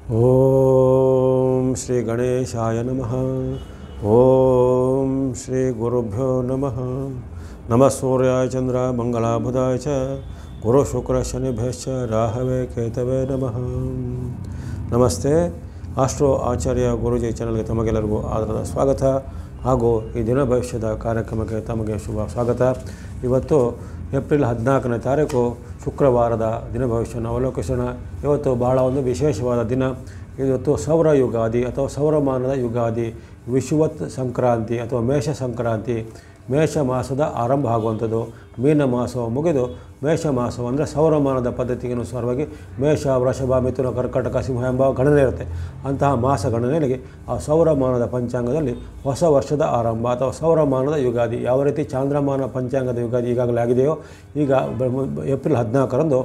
ಓಂ ಶ್ರೀ ಗಣೇಶಾಯ ನಮಃ ಓಂ ಶ್ರೀ ಗುರುಭ್ಯೋ ನಮಃ ನಮಃ ಸೂರ್ಯಾಯ ಚಂದ್ರ ಮಂಗಳಾಬುಧಾಯ ಚ ಗುರು ಶುಕ್ರ ಶನಿಭ್ಯಶ್ಚ ರಾಹವೇ ಕೇತವೇ ನಮಃ ನಮಸ್ತೆ ಆಸ್ಟ್ರೋ ಆಚಾರ್ಯ ಗುರುಜಿ ಚಾನಲ್ಗೆ ತಮಗೆಲ್ಲರಿಗೂ ಆದರದ ಸ್ವಾಗತ ಹಾಗೂ ಈ ದಿನ ಭವಿಷ್ಯದ ಕಾರ್ಯಕ್ರಮಕ್ಕೆ ತಮಗೆ ಶುಭ ಸ್ವಾಗತ ಇವತ್ತು ಏಪ್ರಿಲ್ ಹದಿನಾಲ್ಕನೇ ತಾರೀಕು ಶುಕ್ರವಾರದ ದಿನ ಭವಿಷ್ಯವನ್ನು ಅವಲೋಕಿಸೋಣ ಇವತ್ತು ಬಹಳ ಒಂದು ವಿಶೇಷವಾದ ದಿನ ಇವತ್ತು ಸೌರ ಯುಗಾದಿ ಅಥವಾ ಸೌರಮಾನದ ಯುಗಾದಿ ವಿಷುವತ್ ಸಂಕ್ರಾಂತಿ ಅಥವಾ ಮೇಷ ಸಂಕ್ರಾಂತಿ ಮೇಷ ಮಾಸದ ಆರಂಭ ಆಗುವಂಥದ್ದು ಮೀನ ಮಾಸವು ಮುಗಿದು ಮೇಷ ಮಾಸವು ಅಂದರೆ ಸೌರಮಾನದ ಪದ್ಧತಿಗೆ ಅನುಸಾರವಾಗಿ ಮೇಷ ವೃಷಭ ಮಿಥುನ ಕರ್ಕಟಕ ಸಿಂಹ ಎಂಬ ಗಣನೆ ಇರುತ್ತೆ ಅಂತಹ ಮಾಸ ಗಣನೆಯಲ್ಲಿ ಆ ಸೌರಮಾನದ ಪಂಚಾಂಗದಲ್ಲಿ ಹೊಸ ವರ್ಷದ ಆರಂಭ ಅಥವಾ ಸೌರಮಾನದ ಯುಗಾದಿ ಯಾವ ರೀತಿ ಚಾಂದ್ರಮಾನ ಪಂಚಾಂಗದ ಯುಗಾದಿ ಈಗಾಗಲೇ ಆಗಿದೆಯೋ ಈಗ ಬ- ಏಪ್ರಿಲ್ ಹದಿನಾಲ್ಕರಂದು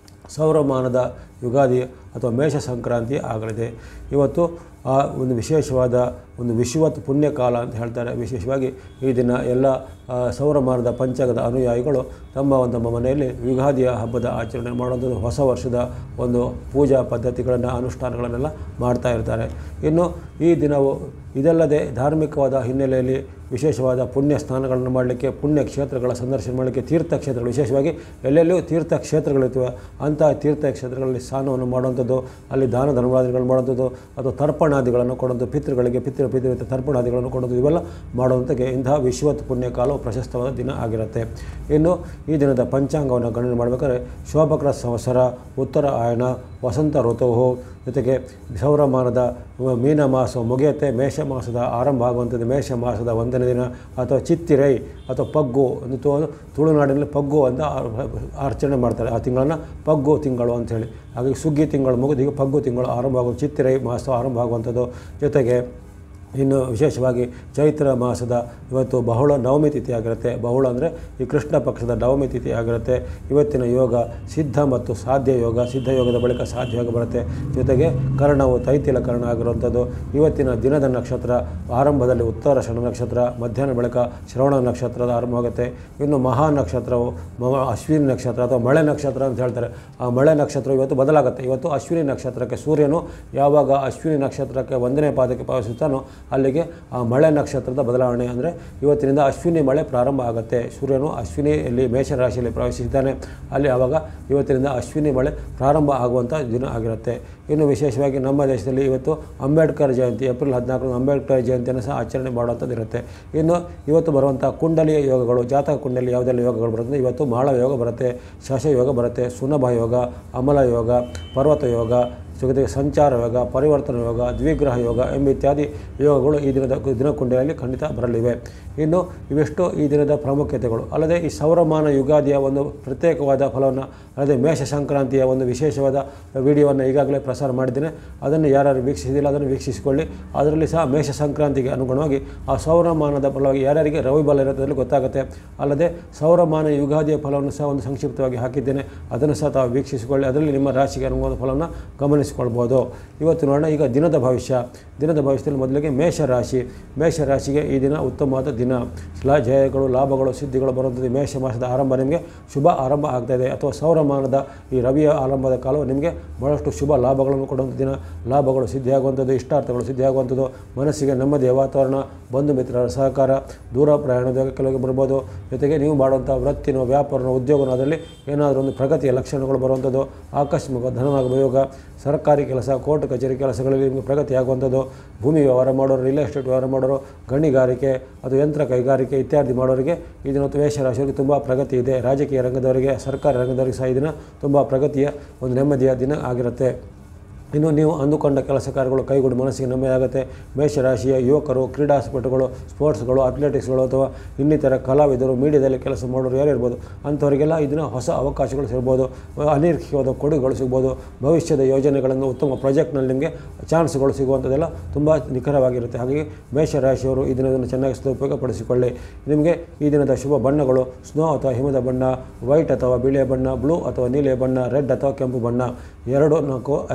ಸೌರಮಾನದ ಯುಗಾದಿ ಅಥವಾ ಮೇಷ ಸಂಕ್ರಾಂತಿ ಆಗಲಿದೆ ಇವತ್ತು ಆ ಒಂದು ವಿಶೇಷವಾದ ಒಂದು ವಿಶ್ವತ್ ಪುಣ್ಯಕಾಲ ಅಂತ ಹೇಳ್ತಾರೆ ವಿಶೇಷವಾಗಿ ಈ ದಿನ ಎಲ್ಲ ಆ, ಸೌರಮಾನದ ಪಂಚಾಂಗದ ಅನುಯಾಯಿಗಳು ತಮ್ಮ ಒಂದು ತಮ್ಮ ಮನೆಯಲ್ಲಿ ಯುಗಾದಿಯ ಹಬ್ಬದ ಆಚರಣೆ ಮಾಡುವಂಥದ್ದು ಹೊಸ ವರ್ಷದ ಒಂದು ಪೂಜಾ ಪದ್ಧತಿಗಳನ್ನು ಅನುಷ್ಠಾನಗಳನ್ನೆಲ್ಲ ಮಾಡ್ತಾ ಇರ್ತಾರೆ ಇನ್ನು ಈ ದಿನವು ಇದಲ್ಲದೆ ಧಾರ್ಮಿಕವಾದ ಹಿನ್ನೆಲೆಯಲ್ಲಿ ವಿಶೇಷವಾದ ಪುಣ್ಯ ಸ್ನಾನಗಳನ್ನು ಮಾಡಲಿಕ್ಕೆ ಪುಣ್ಯ ಕ್ಷೇತ್ರಗಳ ಸಂದರ್ಶನ ಮಾಡಲಿಕ್ಕೆ ತೀರ್ಥಕ್ಷೇತ್ರಗಳು ವಿಶೇಷವಾಗಿ ಎಲ್ಲೆಲ್ಲೂ ತೀರ್ಥಕ್ಷೇತ್ರಗಳಿರ್ತವೆ ಅಂಥ ತೀರ್ಥಕ್ಷೇತ್ರಗಳಲ್ಲಿ ಸ್ನಾನವನ್ನು ಮಾಡುವಂಥದ್ದು ಅಲ್ಲಿ ದಾನ ಧರ್ಮಾದಿಗಳನ್ನು ಮಾಡುವಂಥದ್ದು ಅಥವಾ ತರ್ಪಣಾದಿಗಳನ್ನು ಕೊಡುವಂಥದ್ದು ಪಿತೃಗಳಿಗೆ ಪಿತೃ ಪಿತೃ ತರ್ಪಣಾದಿಗಳನ್ನು ಕೊಡುವಂಥದ್ದು ಇವೆಲ್ಲ ಮಾಡುವಂಥಕ್ಕೆ ಇಂತಹ ವಿಶ್ವತ್ ಪುಣ್ಯ ಕಾಲವು ಪ್ರಶಸ್ತವಾದ ದಿನ ಆಗಿರುತ್ತೆ ಇನ್ನು ಈ ದಿನದ ಪಂಚಾಂಗವನ್ನು ಗಣನೆ ಮಾಡಬೇಕಾದ್ರೆ ಶೋಭಕರ ಸಂವತ್ಸರ ಉತ್ತರ ಆಯಣ ವಸಂತ ಋತುವು ಜೊತೆಗೆ ಸೌರಮಾನದ ಮೀನ ಮಾಸ ಮುಗಿಯುತ್ತೆ ಮೇಷ ಮಾಸದ ಆರಂಭ ಆಗುವಂಥದ್ದು ಮೇಷ ಮಾಸದ ಒಂದನೇ ದಿನ ಅಥವಾ ಚಿತ್ತಿರೈ ಅಥವಾ ಪಗ್ಗು ಒಂದು ತು- ತುಳುನಾಡಿನಲ್ಲಿ ಪಗ್ಗು ಅಂತ ಆ- ಆಚರಣೆ ಮಾಡ್ತಾರೆ ಆ ತಿಂಗಳನ್ನು ಪಗ್ಗು ತಿಂಗಳು ಅಂಥೇಳಿ ಹಾಗಾಗಿ ಸುಗ್ಗಿ ತಿಂಗಳು ಮುಗಿದು ಈಗ ಪಗ್ಗು ತಿಂಗಳು ಆರಂಭ ಆಗುವ ಚಿತ್ತಿರೈ ಮಾಸ ಆರಂಭ ಆಗುವಂಥದ್ದು ಜೊತೆಗೆ ಇನ್ನು ವಿಶೇಷವಾಗಿ ಚೈತ್ರ ಮಾಸದ ಇವತ್ತು ಬಹುಳ ನವಮಿ ತಿಥಿ ಆಗಿರುತ್ತೆ ಬಹುಳ ಅಂದರೆ ಈ ಕೃಷ್ಣ ಪಕ್ಷದ ನವಮಿ ತಿಥಿ ಆಗಿರುತ್ತೆ ಇವತ್ತಿನ ಯೋಗ ಸಿದ್ಧ ಮತ್ತು ಸಾಧ್ಯ ಯೋಗ ಸಿದ್ಧ ಯೋಗದ ಬಳಿಕ ಸಾಧ್ಯ ಯೋಗ ಬರುತ್ತೆ ಜೊತೆಗೆ ಕರ್ಣವು ತೈತಿಲ ಕರ್ಣ ಆಗಿರುವಂಥದ್ದು ಇವತ್ತಿನ ದಿನದ ನಕ್ಷತ್ರ ಆರಂಭದಲ್ಲಿ ಉತ್ತರ ಶಣ ನಕ್ಷತ್ರ ಮಧ್ಯಾಹ್ನ ಬಳಿಕ ಶ್ರವಣ ನಕ್ಷತ್ರದ ಆರಂಭ ಆಗುತ್ತೆ ಇನ್ನು ಮಹಾ ನಕ್ಷತ್ರವು ಮ- ಅಶ್ವಿನಿ ನಕ್ಷತ್ರ ಅಥವಾ ಮಳೆ ನಕ್ಷತ್ರ ಅಂತ ಹೇಳ್ತಾರೆ ಆ ಮಳೆ ನಕ್ಷತ್ರ ಇವತ್ತು ಬದಲಾಗುತ್ತೆ ಇವತ್ತು ಅಶ್ವಿನಿ ನಕ್ಷತ್ರಕ್ಕೆ ಸೂರ್ಯನು ಯಾವಾಗ ಅಶ್ವಿನಿ ನಕ್ಷತ್ರಕ್ಕೆ ಒಂದನೇ ಪಾದಕ್ಕೆ ಪಾವಿಸುತ್ತಾನೋ ಅಲ್ಲಿಗೆ ಆ ಮಳೆ ನಕ್ಷತ್ರದ ಬದಲಾವಣೆ ಅಂದರೆ ಇವತ್ತಿನಿಂದ ಅಶ್ವಿನಿ ಮಳೆ ಪ್ರಾರಂಭ ಆಗುತ್ತೆ ಸೂರ್ಯನು ಅಶ್ವಿನಿಯಲ್ಲಿ ಮೇಷರಾಶಿಯಲ್ಲಿ ಪ್ರವೇಶಿಸಿದ್ದಾನೆ ಅಲ್ಲಿ ಆವಾಗ ಇವತ್ತಿನಿಂದ ಅಶ್ವಿನಿ ಮಳೆ ಪ್ರಾರಂಭ ಆಗುವಂಥ ದಿನ ಆಗಿರುತ್ತೆ ಇನ್ನು ವಿಶೇಷವಾಗಿ ನಮ್ಮ ದೇಶದಲ್ಲಿ ಇವತ್ತು ಅಂಬೇಡ್ಕರ್ ಜಯಂತಿ ಏಪ್ರಿಲ್ ಹದಿನಾಲ್ಕು ಅಂಬೇಡ್ಕರ್ ಜಯಂತಿಯನ್ನು ಸಹ ಆಚರಣೆ ಮಾಡುವಂಥದ್ದು ಇರುತ್ತೆ ಇನ್ನು ಇವತ್ತು ಬರುವಂಥ ಕುಂಡಲಿಯ ಯೋಗಗಳು ಜಾತಕ ಕುಂಡಲಿ ಯಾವುದೆಲ್ಲ ಯೋಗಗಳು ಬರುತ್ತೆ ಇವತ್ತು ಮಾಳ ಯೋಗ ಬರುತ್ತೆ ಶಶ ಯೋಗ ಬರುತ್ತೆ ಸುನಭ ಯೋಗ ಅಮಲ ಯೋಗ ಪರ್ವತ ಯೋಗ ಜೊತೆಗೆ ಸಂಚಾರ ಯೋಗ ಪರಿವರ್ತನ ಯೋಗ ದ್ವಿಗ್ರಹ ಯೋಗ ಎಂಬ ಇತ್ಯಾದಿ ಯೋಗಗಳು ಈ ದಿನದ ದಿನಕುಂಡೆಯಲ್ಲಿ ಖಂಡಿತ ಬರಲಿವೆ ಇನ್ನು ಇವೆಷ್ಟು ಈ ದಿನದ ಪ್ರಾಮುಖ್ಯತೆಗಳು ಅಲ್ಲದೆ ಈ ಸೌರಮಾನ ಯುಗಾದಿಯ ಒಂದು ಪ್ರತ್ಯೇಕವಾದ ಫಲವನ್ನು ಅಲ್ಲದೆ ಮೇಷ ಸಂಕ್ರಾಂತಿಯ ಒಂದು ವಿಶೇಷವಾದ ವಿಡಿಯೋವನ್ನು ಈಗಾಗಲೇ ಪ್ರಸಾರ ಮಾಡಿದ್ದೇನೆ ಅದನ್ನು ಯಾರ್ಯಾರು ವೀಕ್ಷಿಸಿದಿಲ್ಲ ಅದನ್ನು ವೀಕ್ಷಿಸಿಕೊಳ್ಳಿ ಅದರಲ್ಲಿ ಸಹ ಮೇಷ ಸಂಕ್ರಾಂತಿಗೆ ಅನುಗುಣವಾಗಿ ಆ ಸೌರಮಾನದ ಫಲವಾಗಿ ಯಾರ್ಯಾರಿಗೆ ರವಿ ಬಲ ಇರೋದ್ರಲ್ಲಿ ಗೊತ್ತಾಗುತ್ತೆ ಅಲ್ಲದೆ ಸೌರಮಾನ ಯುಗಾದಿಯ ಫಲವನ್ನು ಸಹ ಒಂದು ಸಂಕ್ಷಿಪ್ತವಾಗಿ ಹಾಕಿದ್ದೇನೆ ಅದನ್ನು ಸಹ ತಾವು ವೀಕ್ಷಿಸಿಕೊಳ್ಳಿ ಅದರಲ್ಲಿ ನಿಮ್ಮ ರಾಶಿಗೆ ಅನುಗುಣವಾದ ಫಲವನ್ನು ಗಮನಿಸಿಕೊಳ್ಬೋದು ಇವತ್ತು ನೋಡೋಣ ಈಗ ದಿನದ ಭವಿಷ್ಯ ದಿನದ ಭವಿಷ್ಯದಲ್ಲಿ ಮೊದಲಿಗೆ ಮೇಷರಾಶಿ ಮೇಷರಾಶಿಗೆ ಈ ದಿನ ಉತ್ತಮವಾದ ದಿನ ಲ ಜಯಗಳು ಲಾಭಗಳು ಸಿದ್ಧಿಗಳು ಬರುವಂಥದ್ದು ಮೇಷ ಮಾಸದ ಆರಂಭ ನಿಮಗೆ ಶುಭ ಆರಂಭ ಆಗ್ತಾ ಇದೆ ಅಥವಾ ಸೌರಮಾನದ ಈ ರವಿಯ ಆರಂಭದ ಕಾಲವು ನಿಮಗೆ ಬಹಳಷ್ಟು ಶುಭ ಲಾಭಗಳನ್ನು ಕೊಡುವಂಥ ದಿನ ಲಾಭಗಳು ಸಿದ್ಧಿಯಾಗುವಂಥದ್ದು ಇಷ್ಟಾರ್ಥಗಳು ಸಿದ್ಧಿಯಾಗುವಂಥದ್ದು ಮನಸ್ಸಿಗೆ ನೆಮ್ಮದಿಯ ವಾತಾವರಣ ಬಂಧು ಮಿತ್ರರ ಸಹಕಾರ ದೂರ ಪ್ರಯಾಣದ ಕೆಲವು ಬರ್ಬೋದು ಜೊತೆಗೆ ನೀವು ಮಾಡುವಂಥ ವೃತ್ತಿನೋ ವ್ಯಾಪಾರನೋ ಉದ್ಯೋಗನೋ ಅದರಲ್ಲಿ ಏನಾದರೂ ಒಂದು ಪ್ರಗತಿಯ ಲಕ್ಷಣಗಳು ಬರುವಂಥದ್ದು ಆಕಸ್ಮಿಕ ಧನವಾಗುವ ಯೋಗ ಸರ್ಕಾರಿ ಕೆಲಸ ಕೋರ್ಟ್ ಕಚೇರಿ ಕೆಲಸಗಳಲ್ಲಿ ನಿಮಗೆ ಪ್ರಗತಿ ಆಗುವಂಥದ್ದು ಭೂಮಿ ವ್ಯವಹಾರ ಮಾಡೋರು ರಿಯಲ್ ಎಸ್ಟೇಟ್ ವ್ಯವಹಾರ ಮಾಡೋರು ಗಣಿಗಾರಿಕೆ ಅದು ಯಂತ್ರ ಕೈಗಾರಿಕೆ ಇತ್ಯಾದಿ ಮಾಡೋರಿಗೆ ಈ ದಿನ ಮೇಷರಾಶಿಯವರಿಗೆ ತುಂಬ ಪ್ರಗತಿ ಇದೆ ರಾಜಕೀಯ ರಂಗದವರಿಗೆ ಸರ್ಕಾರಿ ರಂಗದವರಿಗೆ ಸಹ ಈ ದಿನ ತುಂಬ ಪ್ರಗತಿಯ ಒಂದು ನೆಮ್ಮದಿಯ ದಿನ ಆಗಿರುತ್ತೆ ಇನ್ನು ನೀವು ಅಂದುಕೊಂಡ ಕೆಲಸ ಕಾರ್ಯಗಳು ಕೈಗೂಡಿ ಮನಸ್ಸಿಗೆ ನೆಮ್ಮದಿ ಆಗುತ್ತೆ ಮೇಷರಾಶಿಯ ಯುವಕರು ಕ್ರೀಡಾಸ್ಪಟುಗಳು ಸ್ಪೋರ್ಟ್ಸ್ಗಳು ಅಥ್ಲೆಟಿಕ್ಸ್ಗಳು ಅಥವಾ ಇನ್ನಿತರ ಕಲಾವಿದರು ಮೀಡಿಯಾದಲ್ಲಿ ಕೆಲಸ ಮಾಡೋರು ಯಾರು ಇರ್ಬೋದು ಅಂಥವರಿಗೆಲ್ಲ ಇದನ್ನು ಹೊಸ ಅವಕಾಶಗಳು ಸಿಗ್ಬೋದು ಅನಿರೀಕ್ಷಿತವಾದ ಕೊಡುಗೆಗಳು ಸಿಗ್ಬೋದು ಭವಿಷ್ಯದ ಯೋಜನೆಗಳನ್ನು ಉತ್ತಮ ಪ್ರಾಜೆಕ್ಟ್ನಲ್ಲಿ ನಿಮಗೆ ಚಾನ್ಸ್ಗಳು ಸಿಗುವಂಥದ್ದೆಲ್ಲ ತುಂಬ ನಿಖರವಾಗಿರುತ್ತೆ ಹಾಗಾಗಿ ಮೇಷರಾಶಿಯವರು ಈ ದಿನವನ್ನು ಚೆನ್ನಾಗಿ ಸದುಪಯೋಗಪಡಿಸಿಕೊಳ್ಳಿ ನಿಮಗೆ ಈ ದಿನದ ಶುಭ ಬಣ್ಣಗಳು ಸ್ನೋ ಅಥವಾ ಹಿಮದ ಬಣ್ಣ ವೈಟ್ ಅಥವಾ ಬಿಳಿಯ ಬಣ್ಣ ಬ್ಲೂ ಅಥವಾ ನೀಲಿಯ ಬಣ್ಣ ರೆಡ್ ಅಥವಾ ಕೆಂಪು ಬಣ್ಣ ಎರಡು ನಾಲ್ಕು ಎರಡು ಆರು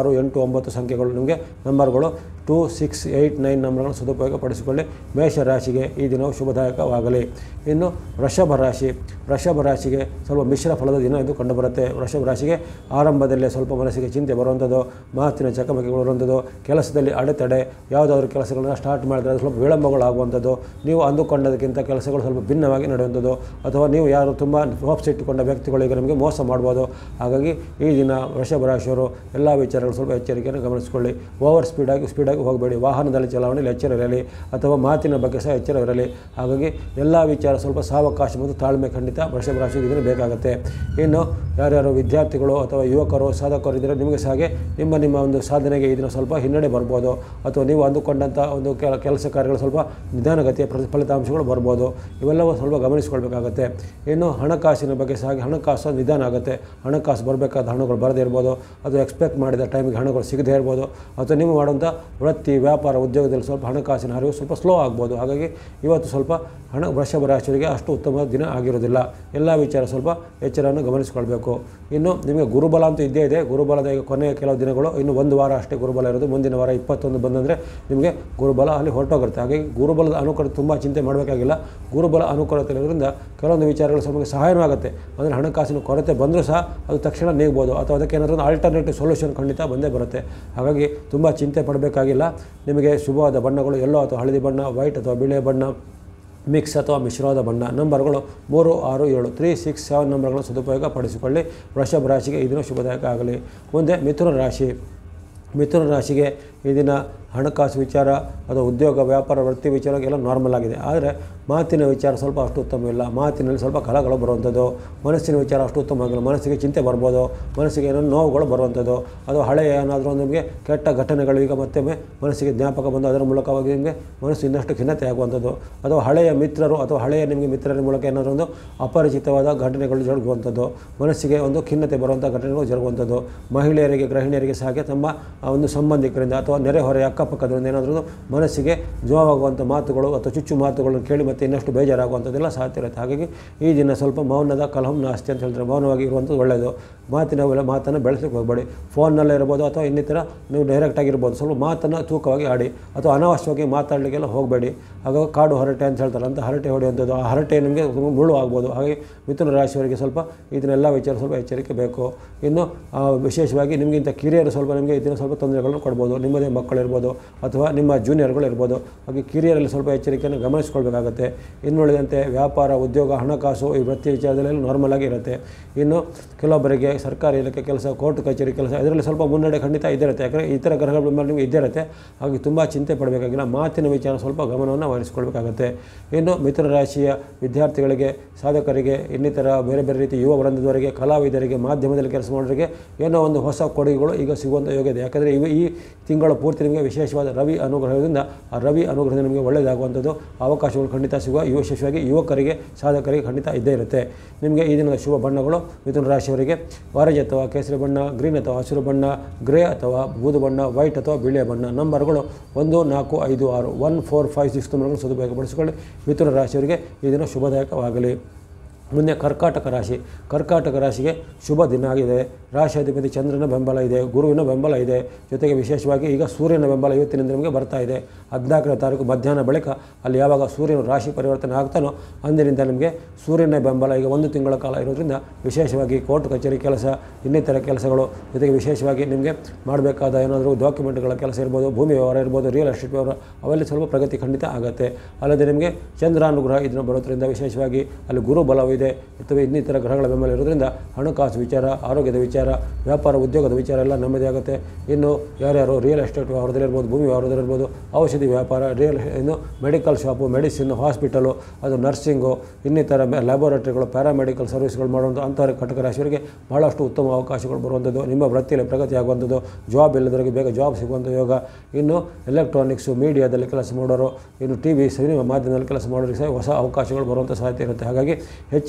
ಆರು ಎಂಟು ಒಂಬತ್ತು ಸಂಖ್ಯೆಗಳು ನಿಮಗೆ ನಂಬರ್ಗಳು ಟೂ ಸಿಕ್ಸ್ ಏಯ್ಟ್ ನೈನ್ ನಂಬರ್ಗಳನ್ನು ಸದುಪಯೋಗ ಪಡಿಸಿಕೊಳ್ಳಿ ಮೇಷ ರಾಶಿಗೆ ಈ ದಿನವು ಶುಭದಾಯಕವಾಗಲಿ ಇನ್ನು ವೃಷಭ ರಾಶಿ ವೃಷಭ ರಾಶಿಗೆ ಸ್ವಲ್ಪ ಮಿಶ್ರ ಫಲದ ದಿನ ಎಂದು ಕಂಡುಬರುತ್ತೆ ವೃಷಭ ರಾಶಿಗೆ ಆರಂಭದಲ್ಲೇ ಸ್ವಲ್ಪ ಮನಸ್ಸಿಗೆ ಚಿಂತೆ ಬರುವಂಥದ್ದು ಮಾತಿನ ಚಕಮಕಿಗಳು ಬರುವಂಥದ್ದು ಕೆಲಸದಲ್ಲಿ ಅಡೆತಡೆ ಯಾವುದಾದ್ರೂ ಕೆಲಸಗಳನ್ನ ಸ್ಟಾರ್ಟ್ ಮಾಡಿದ್ರೆ ಅದು ಸ್ವಲ್ಪ ವಿಳಂಬಗಳಾಗುವಂಥದ್ದು ನೀವು ಅಂದುಕೊಂಡದಕ್ಕಿಂತ ಕೆಲಸಗಳು ಸ್ವಲ್ಪ ಭಿನ್ನವಾಗಿ ನಡೆಯುವಂಥದ್ದು ಅಥವಾ ನೀವು ಯಾರು ತುಂಬ ಹೋಪ್ಸ್ ಇಟ್ಟುಕೊಂಡ ವ್ಯಕ್ತಿಗಳಿಗೆ ನಿಮಗೆ ಮೋಸ ಮಾಡ್ಬೋದು ಹಾಗಾಗಿ ಈ ದಿನ ವೃಷಭ ರಾಶಿಯವರು ಎಲ್ಲ ವಿಚಾರಗಳು ಸ್ವಲ್ಪ ಎಚ್ಚರಿಕೆಯನ್ನು ಗಮನಿಸಿಕೊಳ್ಳಿ ಓವರ್ ಸ್ಪೀಡಾಗಿ ಸ್ಪೀಡಾಗಿ ಹೋಗಬೇಡಿ ವಾಹನದಲ್ಲಿ ಚಲಾವಣೆಯಲ್ಲಿ ಎಚ್ಚರ ಇರಲಿ ಅಥವಾ ಮಾತಿನ ಬಗ್ಗೆ ಸಹ ಎಚ್ಚರ ಇರಲಿ ಹಾಗಾಗಿ ಎಲ್ಲ ವಿಚಾರ ಸ್ವಲ್ಪ ಸಾವಕಾಶ ಮತ್ತು ತಾಳ್ಮೆ ಖಂಡಿತ ವೃಷಭ ರಾಶಿಗೆ ಇದನ್ನು ಬೇಕಾಗುತ್ತೆ ಇನ್ನು ಯಾರ್ಯಾರು ವಿದ್ಯಾರ್ಥಿಗಳು ಅಥವಾ ಯುವಕರು ಸಾಧಕರು ಇದ್ದರೆ ನಿಮಗೆ ಸಹ ಹಾಗೆ ನಿಮ್ಮ ನಿಮ್ಮ ಒಂದು ಸಾಧನೆಗೆ ಇದನ್ನು ಸ್ವಲ್ಪ ಹಿನ್ನಡೆ ಬರ್ಬೋದು ಅಥವಾ ನೀವು ಅಂದುಕೊಂಡಂಥ ಒಂದು ಕೆಲ ಕೆಲಸ ಕಾರ್ಯಗಳು ಸ್ವಲ್ಪ ನಿಧಾನಗತಿಯ ಪ್ರತಿ ಫಲಿತಾಂಶಗಳು ಬರ್ಬೋದು ಇವೆಲ್ಲವೂ ಸ್ವಲ್ಪ ಗಮನಿಸಿಕೊಳ್ಬೇಕಾಗತ್ತೆ ಇನ್ನು ಹಣಕಾಸಿನ ಬಗ್ಗೆ ಸಹ ಹಾಗೆ ಹಣಕಾಸು ನಿಧಾನ ಆಗುತ್ತೆ ಹಣಕಾಸು ಬರಬೇಕಾದ ಹಣಗಳು ಬರದೇ ಇರ್ಬೋದು ಅದು ಎಕ್ಸ್ಪೆಕ್ಟ್ ಮಾಡಿದ ಟೈಮಿಗೆ ಹಣಗಳು ಸಿಗದೇ ಇರ್ಬೋದು ಅಥವಾ ನೀವು ಮಾಡುವಂಥ ವೃತ್ತಿ ವ್ಯಾಪಾರ ಉದ್ಯೋಗದಲ್ಲಿ ಸ್ವಲ್ಪ ಹಣಕಾಸಿನ ಹರಿವು ಸ್ವಲ್ಪ ಸ್ಲೋ ಆಗ್ಬೋದು ಹಾಗಾಗಿ ಇವತ್ತು ಸ್ವಲ್ಪ ಹಣ ವೃಷಭ ರಾಶಿಯವರಿಗೆ ಅಷ್ಟು ಉತ್ತಮ ದಿನ ಆಗಿರೋದಿಲ್ಲ ಎಲ್ಲ ವಿಚಾರ ಸ್ವಲ್ಪ ಎಚ್ಚರವನ್ನು ಗಮನಿಸಿಕೊಳ್ಬೇಕು ಇನ್ನು ನಿಮಗೆ ಗುರುಬಲ ಅಂತೂ ಇದ್ದೇ ಇದೆ ಗುರುಬಲದ ಈಗ ಕೊನೆಯ ಕೆಲವು ದಿನಗಳು ಇನ್ನು ಒಂದು ವಾರ ಅಷ್ಟೇ ಗುರುಬಲ ಇರೋದು ಮುಂದಿನ ವಾರ ಇಪ್ಪತ್ತೊಂದು ಬಂದಂದರೆ ನಿಮಗೆ ಗುರುಬಲ ಅಲ್ಲಿ ಹೊರಟೋಗಿರುತ್ತೆ ಹಾಗಾಗಿ ಗುರುಬಲದ ಅನುಕೂಲ ತುಂಬ ಚಿಂತೆ ಮಾಡಬೇಕಾಗಿಲ್ಲ ಗುರುಬಲ ಅನುಕೂಲತೆ ಇರೋದ್ರಿಂದ ಕೆಲವೊಂದು ವಿಚಾರಗಳು ನಮಗೆ ಸಹಾಯನೂ ಆಗುತ್ತೆ ಅಂದರೆ ಹಣಕಾಸಿನ ಕೊರತೆ ಬಂದರೂ ಸಹ ಅದು ತಕ್ಷಣ ನೀಗ್ಬೋದು ಅಥವಾ ಅದಕ್ಕೆ ಏನಾದರೂ ಒಂದು ಆಲ್ಟರ್ನೇಟಿವ್ ಸೊಲ್ಯೂಷನ್ ಖಂಡಿತ ಬಂದೇ ಬರುತ್ತೆ ಹಾಗಾಗಿ ತುಂಬ ಚಿಂತೆ ಪಡಬೇಕಾಗಿಲ್ಲ ನಿಮಗೆ ಶುಭವಾದ ಬಣ್ಣಗಳು ಎಲ್ಲೋ ಅಥವಾ ಹಳದಿ ಬಣ್ಣ ವೈಟ್ ಅಥವಾ ಬಿಳಿ ಬಣ್ಣ ಮಿಕ್ಸ್ ಅಥವಾ ಮಿಶ್ರವಾದ ಬಣ್ಣ ನಂಬರ್ಗಳು ಮೂರು ಆರು ಏಳು ತ್ರೀ ಸಿಕ್ಸ್ ಸೆವೆನ್ ನಂಬರ್ಗಳನ್ನು ಸದುಪಯೋಗ ಪಡಿಸಿಕೊಳ್ಳಿ ವೃಷಭ ರಾಶಿಗೆ ಈ ದಿನ ಶುಭದಾಯಕ ಆಗಲಿ ಮುಂದೆ ಮಿಥುನ ರಾಶಿ ಮಿಥುನ ರಾಶಿಗೆ ಈ ದಿನ ಹಣಕಾಸು ವಿಚಾರ ಅಥವಾ ಉದ್ಯೋಗ ವ್ಯಾಪಾರ ವೃತ್ತಿ ವಿಚಾರ ಎಲ್ಲ ನಾರ್ಮಲ್ ಆಗಿದೆ ಆದರೆ ಮಾತಿನ ವಿಚಾರ ಸ್ವಲ್ಪ ಅಷ್ಟು ಉತ್ತಮವಿಲ್ಲ ಮಾತಿನಲ್ಲಿ ಸ್ವಲ್ಪ ಕಲಗಳು ಬರುವಂಥದ್ದು ಮನಸ್ಸಿನ ವಿಚಾರ ಅಷ್ಟು ಉತ್ತಮವಾಗಿಲ್ಲ ಮನಸ್ಸಿಗೆ ಚಿಂತೆ ಬರ್ಬೋದು ಮನಸ್ಸಿಗೆ ಏನೋ ನೋವುಗಳು ಬರುವಂಥದ್ದು ಅದು ಹಳೆಯ ಏನಾದರೂ ನಿಮಗೆ ಕೆಟ್ಟ ಘಟನೆಗಳು ಈಗ ಮತ್ತೊಮ್ಮೆ ಮನಸ್ಸಿಗೆ ಜ್ಞಾಪಕ ಬಂದು ಅದರ ಮೂಲಕವಾಗಿ ನಿಮಗೆ ಮನಸ್ಸು ಇನ್ನಷ್ಟು ಖಿನ್ನತೆ ಆಗುವಂಥದ್ದು ಅಥವಾ ಹಳೆಯ ಮಿತ್ರರು ಅಥವಾ ಹಳೆಯ ನಿಮಗೆ ಮಿತ್ರರ ಮೂಲಕ ಏನಾದರೂ ಒಂದು ಅಪರಿಚಿತವಾದ ಘಟನೆಗಳು ಜರುಗುವಂಥದ್ದು ಮನಸ್ಸಿಗೆ ಒಂದು ಖಿನ್ನತೆ ಬರುವಂಥ ಘಟನೆಗಳು ಜರುಗುವಂಥದ್ದು ಮಹಿಳೆಯರಿಗೆ ಗೃಹಿಣಿಯರಿಗೆ ಸಹ ಹಾಗೆ ತಮ್ಮ ಆ ಒಂದು ಸಂಬಂಧಿಕರಿಂದ ಅಥವಾ ನೆರೆಹೊರೆಯ ಅಕ್ಕಪಕ್ಕದರಿಂದ ಏನಾದರೂ ಮನಸ್ಸಿಗೆ ನೋವಾಗುವಂಥ ಮಾತುಗಳು ಅಥವಾ ಚುಚ್ಚು ಮಾತುಗಳನ್ನು ಕೇಳಿ ಮತ್ತೆ ಇನ್ನಷ್ಟು ಬೇಜಾರಾಗುವಂಥದ್ದೆಲ್ಲ ಸಾಧ್ಯ ಇರುತ್ತೆ ಹಾಗಾಗಿ ಈ ದಿನ ಸ್ವಲ್ಪ ಮೌನದ ಕಲಹಂ ನಾಸ್ತಿ ಅಂತ ಹೇಳ್ತಾರೆ ಮೌನವಾಗಿ ಇರುವಂಥದ್ದು ಒಳ್ಳೆಯದು ಮಾತಿನ ಮೇಲೆ ಮಾತನ್ನು ಬೆಳೆಸಲಿಕ್ಕೆ ಹೋಗಬೇಡಿ ಫೋನ್ನಲ್ಲೇ ಇರ್ಬೋದು ಅಥವಾ ಇನ್ನಿತರ ನೀವು ಡೈರೆಕ್ಟಾಗಿರ್ಬೋದು ಸ್ವಲ್ಪ ಮಾತನ್ನು ತೂಕವಾಗಿ ಆಡಿ ಅಥವಾ ಅನಾವಶ್ಯವಾಗಿ ಮಾತಾಡಲಿಕ್ಕೆಲ್ಲ ಹೋಗಬೇಡಿ ಆಗ ಕಾಡು ಹರಟೆ ಅಂತ ಹೇಳ್ತಾರೆ ಅಂತ ಹರಟೆ ಹೊಡೆಯುವಂಥದ್ದು ಆ ಹರಟೆ ನಿಮಗೆ ಮುಳ್ಳು ಆಗ್ಬೋದು ಹಾಗೆ ಮಿಥುನ ರಾಶಿಯವರಿಗೆ ಸ್ವಲ್ಪ ಇದನ್ನೆಲ್ಲ ವಿಚಾರ ಸ್ವಲ್ಪ ಎಚ್ಚರಿಕೆ ಬೇಕು ಇನ್ನು ಆ, ವಿಶೇಷವಾಗಿ ನಿಮಗಿಂತ ಕಿರಿಯರು ಸ್ವಲ್ಪ ನಿಮಗೆ ಇದನ್ನು ಸ್ವಲ್ಪ ತೊಂದರೆಗಳನ್ನು ಕೊಡ್ಬೋದು ನಿಮ್ಮದೇ ಮಕ್ಕಳಿರ್ಬೋದು ಅಥವಾ ನಿಮ್ಮ ಜೂನಿಯರ್ಗಳು ಇರ್ಬೋದು ಹಾಗೆ ಕಿರಿಯರಲ್ಲಿ ಸ್ವಲ್ಪ ಎಚ್ಚರಿಕೆಯನ್ನು ಗಮನಿಸ್ಕೊಳ್ಬೇಕಾಗತ್ತೆ ಇನ್ನುಳಿದಂತೆ ವ್ಯಾಪಾರ ಉದ್ಯೋಗ ಹಣಕಾಸು ಈ ವೃತ್ತಿ ವಿಚಾರದಲ್ಲೆಲ್ಲ ನಾರ್ಮಲ್ ಆಗಿ ಇರುತ್ತೆ ಇನ್ನು ಕೆಲವೊಬ್ಬರಿಗೆ ಸರ್ಕಾರಿ ಇಲಾಖೆ ಕೆಲಸ ಕೋರ್ಟ್ ಕಚೇರಿ ಕೆಲಸ ಇದರಲ್ಲಿ ಸ್ವಲ್ಪ ಮುನ್ನಡೆ ಖಂಡಿತ ಇದ್ದೇ ಇರುತ್ತೆ ಯಾಕಂದರೆ ಇತರ ಗ್ರಹಗಳ ಮೇಲೆ ನಿಮಗೆ ಇದ್ದೇ ಇರುತ್ತೆ ಹಾಗೆ ತುಂಬ ಚಿಂತೆ ಪಡಬೇಕಾಗಿಲ್ಲ ಮಾತಿನ ವಿಚಾರ ಸ್ವಲ್ಪ ಗಮನವನ್ನು ವಹಿಸಿಕೊಳ್ಬೇಕಾಗತ್ತೆ ಇನ್ನು ಮಿಥುನ ರಾಶಿಯ ವಿದ್ಯಾರ್ಥಿಗಳಿಗೆ ಸಾಧಕರಿಗೆ ಇನ್ನಿತರ ಬೇರೆ ಬೇರೆ ರೀತಿ ಯುವ ವೃಂದದವರಿಗೆ ಕಲಾವಿದರಿಗೆ ಮಾಧ್ಯಮದಲ್ಲಿ ಕೆಲಸ ಮಾಡೋರಿಗೆ ಏನೋ ಒಂದು ಹೊಸ ಕೊಡುಗೆಗಳು ಈಗ ಸಿಗುವಂಥ ಯೋಗ ಇದೆ ಯಾಕಂದರೆ ಇವು ಈ ತಿಂಗಳ ಪೂರ್ತಿ ನಿಮಗೆ ವಿಶೇಷವಾದ ರವಿ ಅನುಗ್ರಹದಿಂದ ಆ ರವಿ ಅನುಗ್ರಹದಿಂದ ನಿಮಗೆ ಒಳ್ಳೆಯದಾಗುವಂಥದ್ದು ಅವಕಾಶಗಳು ಖಂಡಿತ ಸಿಗುವ ಯುವ ವಿಶೇಷವಾಗಿ ಯುವಕರಿಗೆ ಸಾಧಕರಿಗೆ ಖಂಡಿತ ಇದ್ದೇ ಇರುತ್ತೆ ನಿಮಗೆ ಈ ದಿನದ ಶುಭ ಬಣ್ಣಗಳು ಮಿಥುನ ರಾಶಿಯವರಿಗೆ ವಾರಜ್ ಅಥವಾ ಕೇಸರಿ ಬಣ್ಣ ಗ್ರೀನ್ ಅಥವಾ ಹಸಿರು ಬಣ್ಣ ಗ್ರೇ ಅಥವಾ ಬೂದು ಬಣ್ಣ ವೈಟ್ ಅಥವಾ ಬಿಳಿಯ ಬಣ್ಣ ನಂಬರ್ಗಳು ಒಂದು ನಾಲ್ಕು ಐದು ಆರು ಒನ್ ಫೋರ್ ಫೈವ್ ಸಿಕ್ಸ್ ನಂಬರ್ಗಳನ್ನು ಸದುಪಯೋಗಪಡಿಸಿಕೊಳ್ಳಿ ಮಿಥುನ ರಾಶಿಯವರಿಗೆ ಈ ದಿನ ಶುಭದಾಯಕವಾಗಲಿ ಮುಂದೆ ಕರ್ಕಾಟಕ ರಾಶಿ ಕರ್ಕಾಟಕ ರಾಶಿಗೆ ಶುಭ ದಿನ ಆಗಿದೆ ರಾಶಿಯಾಧಿಪತಿ ಚಂದ್ರನ ಬೆಂಬಲ ಇದೆ ಗುರುವಿನ ಬೆಂಬಲ ಇದೆ ಜೊತೆಗೆ ವಿಶೇಷವಾಗಿ ಈಗ ಸೂರ್ಯನ ಬೆಂಬಲ ಇವತ್ತಿನಿಂದ ನಿಮಗೆ ಬರ್ತಾ ಇದೆ ಹದಿನಾಲ್ಕನೇ ತಾರೀಕು ಮಧ್ಯಾಹ್ನ ಬಳಿಕ ಅಲ್ಲಿ ಯಾವಾಗ ಸೂರ್ಯನ ರಾಶಿ ಪರಿವರ್ತನೆ ಆಗ್ತಾನೋ ಅಂದಿನಿಂದ ನಿಮಗೆ ಸೂರ್ಯನ ಬೆಂಬಲ ಈಗ ಒಂದು ತಿಂಗಳ ಕಾಲ ಇರೋದ್ರಿಂದ ವಿಶೇಷವಾಗಿ ಕೋರ್ಟ್ ಕಚೇರಿ ಕೆಲಸ ಇನ್ನಿತರ ಕೆಲಸಗಳು ಜೊತೆಗೆ ವಿಶೇಷವಾಗಿ ನಿಮಗೆ ಮಾಡಬೇಕಾದ ಏನಾದರೂ ಡಾಕ್ಯುಮೆಂಟ್ಗಳ ಕೆಲಸ ಇರ್ಬೋದು ಭೂಮಿ ವ್ಯವಹಾರ ಇರ್ಬೋದು ರಿಯಲ್ ಎಸ್ಟೇಟ್ ವ್ಯವಹಾರ ಅವೆಲ್ಲ ಸ್ವಲ್ಪ ಪ್ರಗತಿ ಖಂಡಿತ ಆಗುತ್ತೆ ಅಲ್ಲದೆ ನಿಮಗೆ ಚಂದ್ರಾನುಗ್ರಹ ಇದನ್ನು ಬರೋದ್ರಿಂದ ವಿಶೇಷವಾಗಿ ಅಲ್ಲಿ ಗುರು ಬಲವಿದೆ ಅಥವಾ ಇನ್ನಿತರ ಗ್ರಹಗಳ ಬೆಂಬಲ ಇರೋದ್ರಿಂದ ಹಣಕಾಸು ವಿಚಾರ ಆರೋಗ್ಯದ ವಿಚಾರ ವ್ಯಾಪಾರ ಉದ್ಯೋಗದ ವಿಚಾರ ಎಲ್ಲ ನೆಮ್ಮದಿ ಆಗುತ್ತೆ ಇನ್ನು ಯಾರ್ಯಾರು ರಿಯಲ್ ಎಸ್ಟೇಟ್ ವ್ಯವಹಾರದಲ್ಲಿರ್ಬೋದು ಭೂಮಿ ವ್ಯವಹಾರದಲ್ಲಿರ್ಬೋದು ಔಷಧಿ ವ್ಯಾಪಾರ ರಿಯಲ್ ಇನ್ನು ಮೆಡಿಕಲ್ ಶಾಪು ಮೆಡಿಸಿನ್ ಹಾಸ್ಪಿಟಲು ಅದು ನರ್ಸಿಂಗು ಇನ್ನಿತರ ಲ್ಯಾಬೋರೇಟರಿಗಳು ಪ್ಯಾರಾಮೆಡಿಕಲ್ ಸರ್ವಿಸ್ಗಳು ಮಾಡುವಂಥ ಅಂಥವ್ರಿಗೆ ಕಟಕ ರಾಶಿಯವರಿಗೆ ಬಹಳಷ್ಟು ಉತ್ತಮ ಅವಕಾಶಗಳು ಬರುವಂಥದ್ದು ನಿಮ್ಮ ವೃತ್ತಿಯಲ್ಲಿ ಪ್ರಗತಿ ಆಗುವಂಥದ್ದು ಜಾಬ್ ಇಲ್ಲದವರಿಗೆ ಬೇಗ ಜಾಬ್ ಸಿಗುವಂಥ ಯೋಗ ಇನ್ನು ಎಲೆಕ್ಟ್ರಾನಿಕ್ಸು ಮೀಡಿಯಾದಲ್ಲಿ ಕೆಲಸ ಮಾಡೋರು ಇನ್ನು ಟಿ ವಿ ಸಿನಿಮಾ ಮಾಧ್ಯಮದಲ್ಲಿ ಕೆಲಸ ಮಾಡೋರಿಗೆ ಸಹ ಹೊಸ ಅವಕಾಶಗಳು ಬರುವಂಥ ಸಾಧ್ಯತೆ ಇರುತ್ತೆ ಹಾಗಾಗಿ ಹೆಚ್ಚಿನ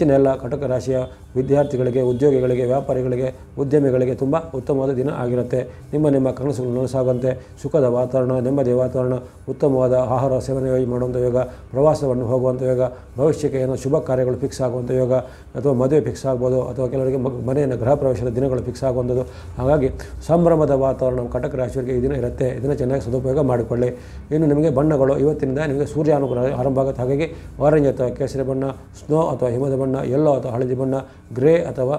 ಹೆಚ್ಚಿನ ಎಲ್ಲ ಕಟಕ ರಾಶಿಯ ವಿದ್ಯಾರ್ಥಿಗಳಿಗೆ ಉದ್ಯೋಗಿಗಳಿಗೆ ವ್ಯಾಪಾರಿಗಳಿಗೆ ಉದ್ಯಮಿಗಳಿಗೆ ತುಂಬ ಉತ್ತಮವಾದ ದಿನ ಆಗಿರುತ್ತೆ ನಿಮ್ಮ ನಿಮ್ಮ ಕನಸುಗಳು ನನಸಾಗುವಂತೆ ಸುಖದ ವಾತಾವರಣ ನೆಮ್ಮದಿಯ ವಾತಾವರಣ ಉತ್ತಮವಾದ ಆಹಾರ ಸೇವನೆ ಮಾಡುವಂಥ ಯೋಗ ಪ್ರವಾಸವನ್ನು ಹೋಗುವಂಥ ಯೋಗ ಭವಿಷ್ಯಕ್ಕೆ ಏನೋ ಶುಭ ಕಾರ್ಯಗಳು ಫಿಕ್ಸ್ ಆಗುವಂಥ ಯೋಗ ಅಥವಾ ಮದುವೆ ಫಿಕ್ಸ್ ಆಗ್ಬೋದು ಅಥವಾ ಕೆಲವರಿಗೆ ಮ ಮನೆಯನ್ನು ಗೃಹ ಪ್ರವೇಶದ ದಿನಗಳು ಫಿಕ್ಸ್ ಆಗುವಂಥದ್ದು ಹಾಗಾಗಿ ಸಂಭ್ರಮದ ವಾತಾವರಣ ಕಟಕ ರಾಶಿಯವರಿಗೆ ಈ ದಿನ ಇರುತ್ತೆ ಇದನ್ನು ಚೆನ್ನಾಗಿ ಸದುಪಯೋಗ ಮಾಡಿಕೊಳ್ಳಿ ಇನ್ನು ನಿಮಗೆ ಬಣ್ಣಗಳು ಇವತ್ತಿನಿಂದ ನಿಮಗೆ ಸೂರ್ಯಾನುಗ್ರಹ ಆರಂಭ ಆಗುತ್ತೆ ಹಾಗಾಗಿ ಆರೆಂಜ್ ಅಥವಾ ಕೇಸರಿ ಬಣ್ಣ ಸ್ನೋ ಅಥವಾ ಹಿಮದ ಬಣ್ಣ ಯೆಲ್ಲೋ ಅಥವಾ ಹಳದಿ ಬಣ್ಣ ಗ್ರೇ ಅಥವಾ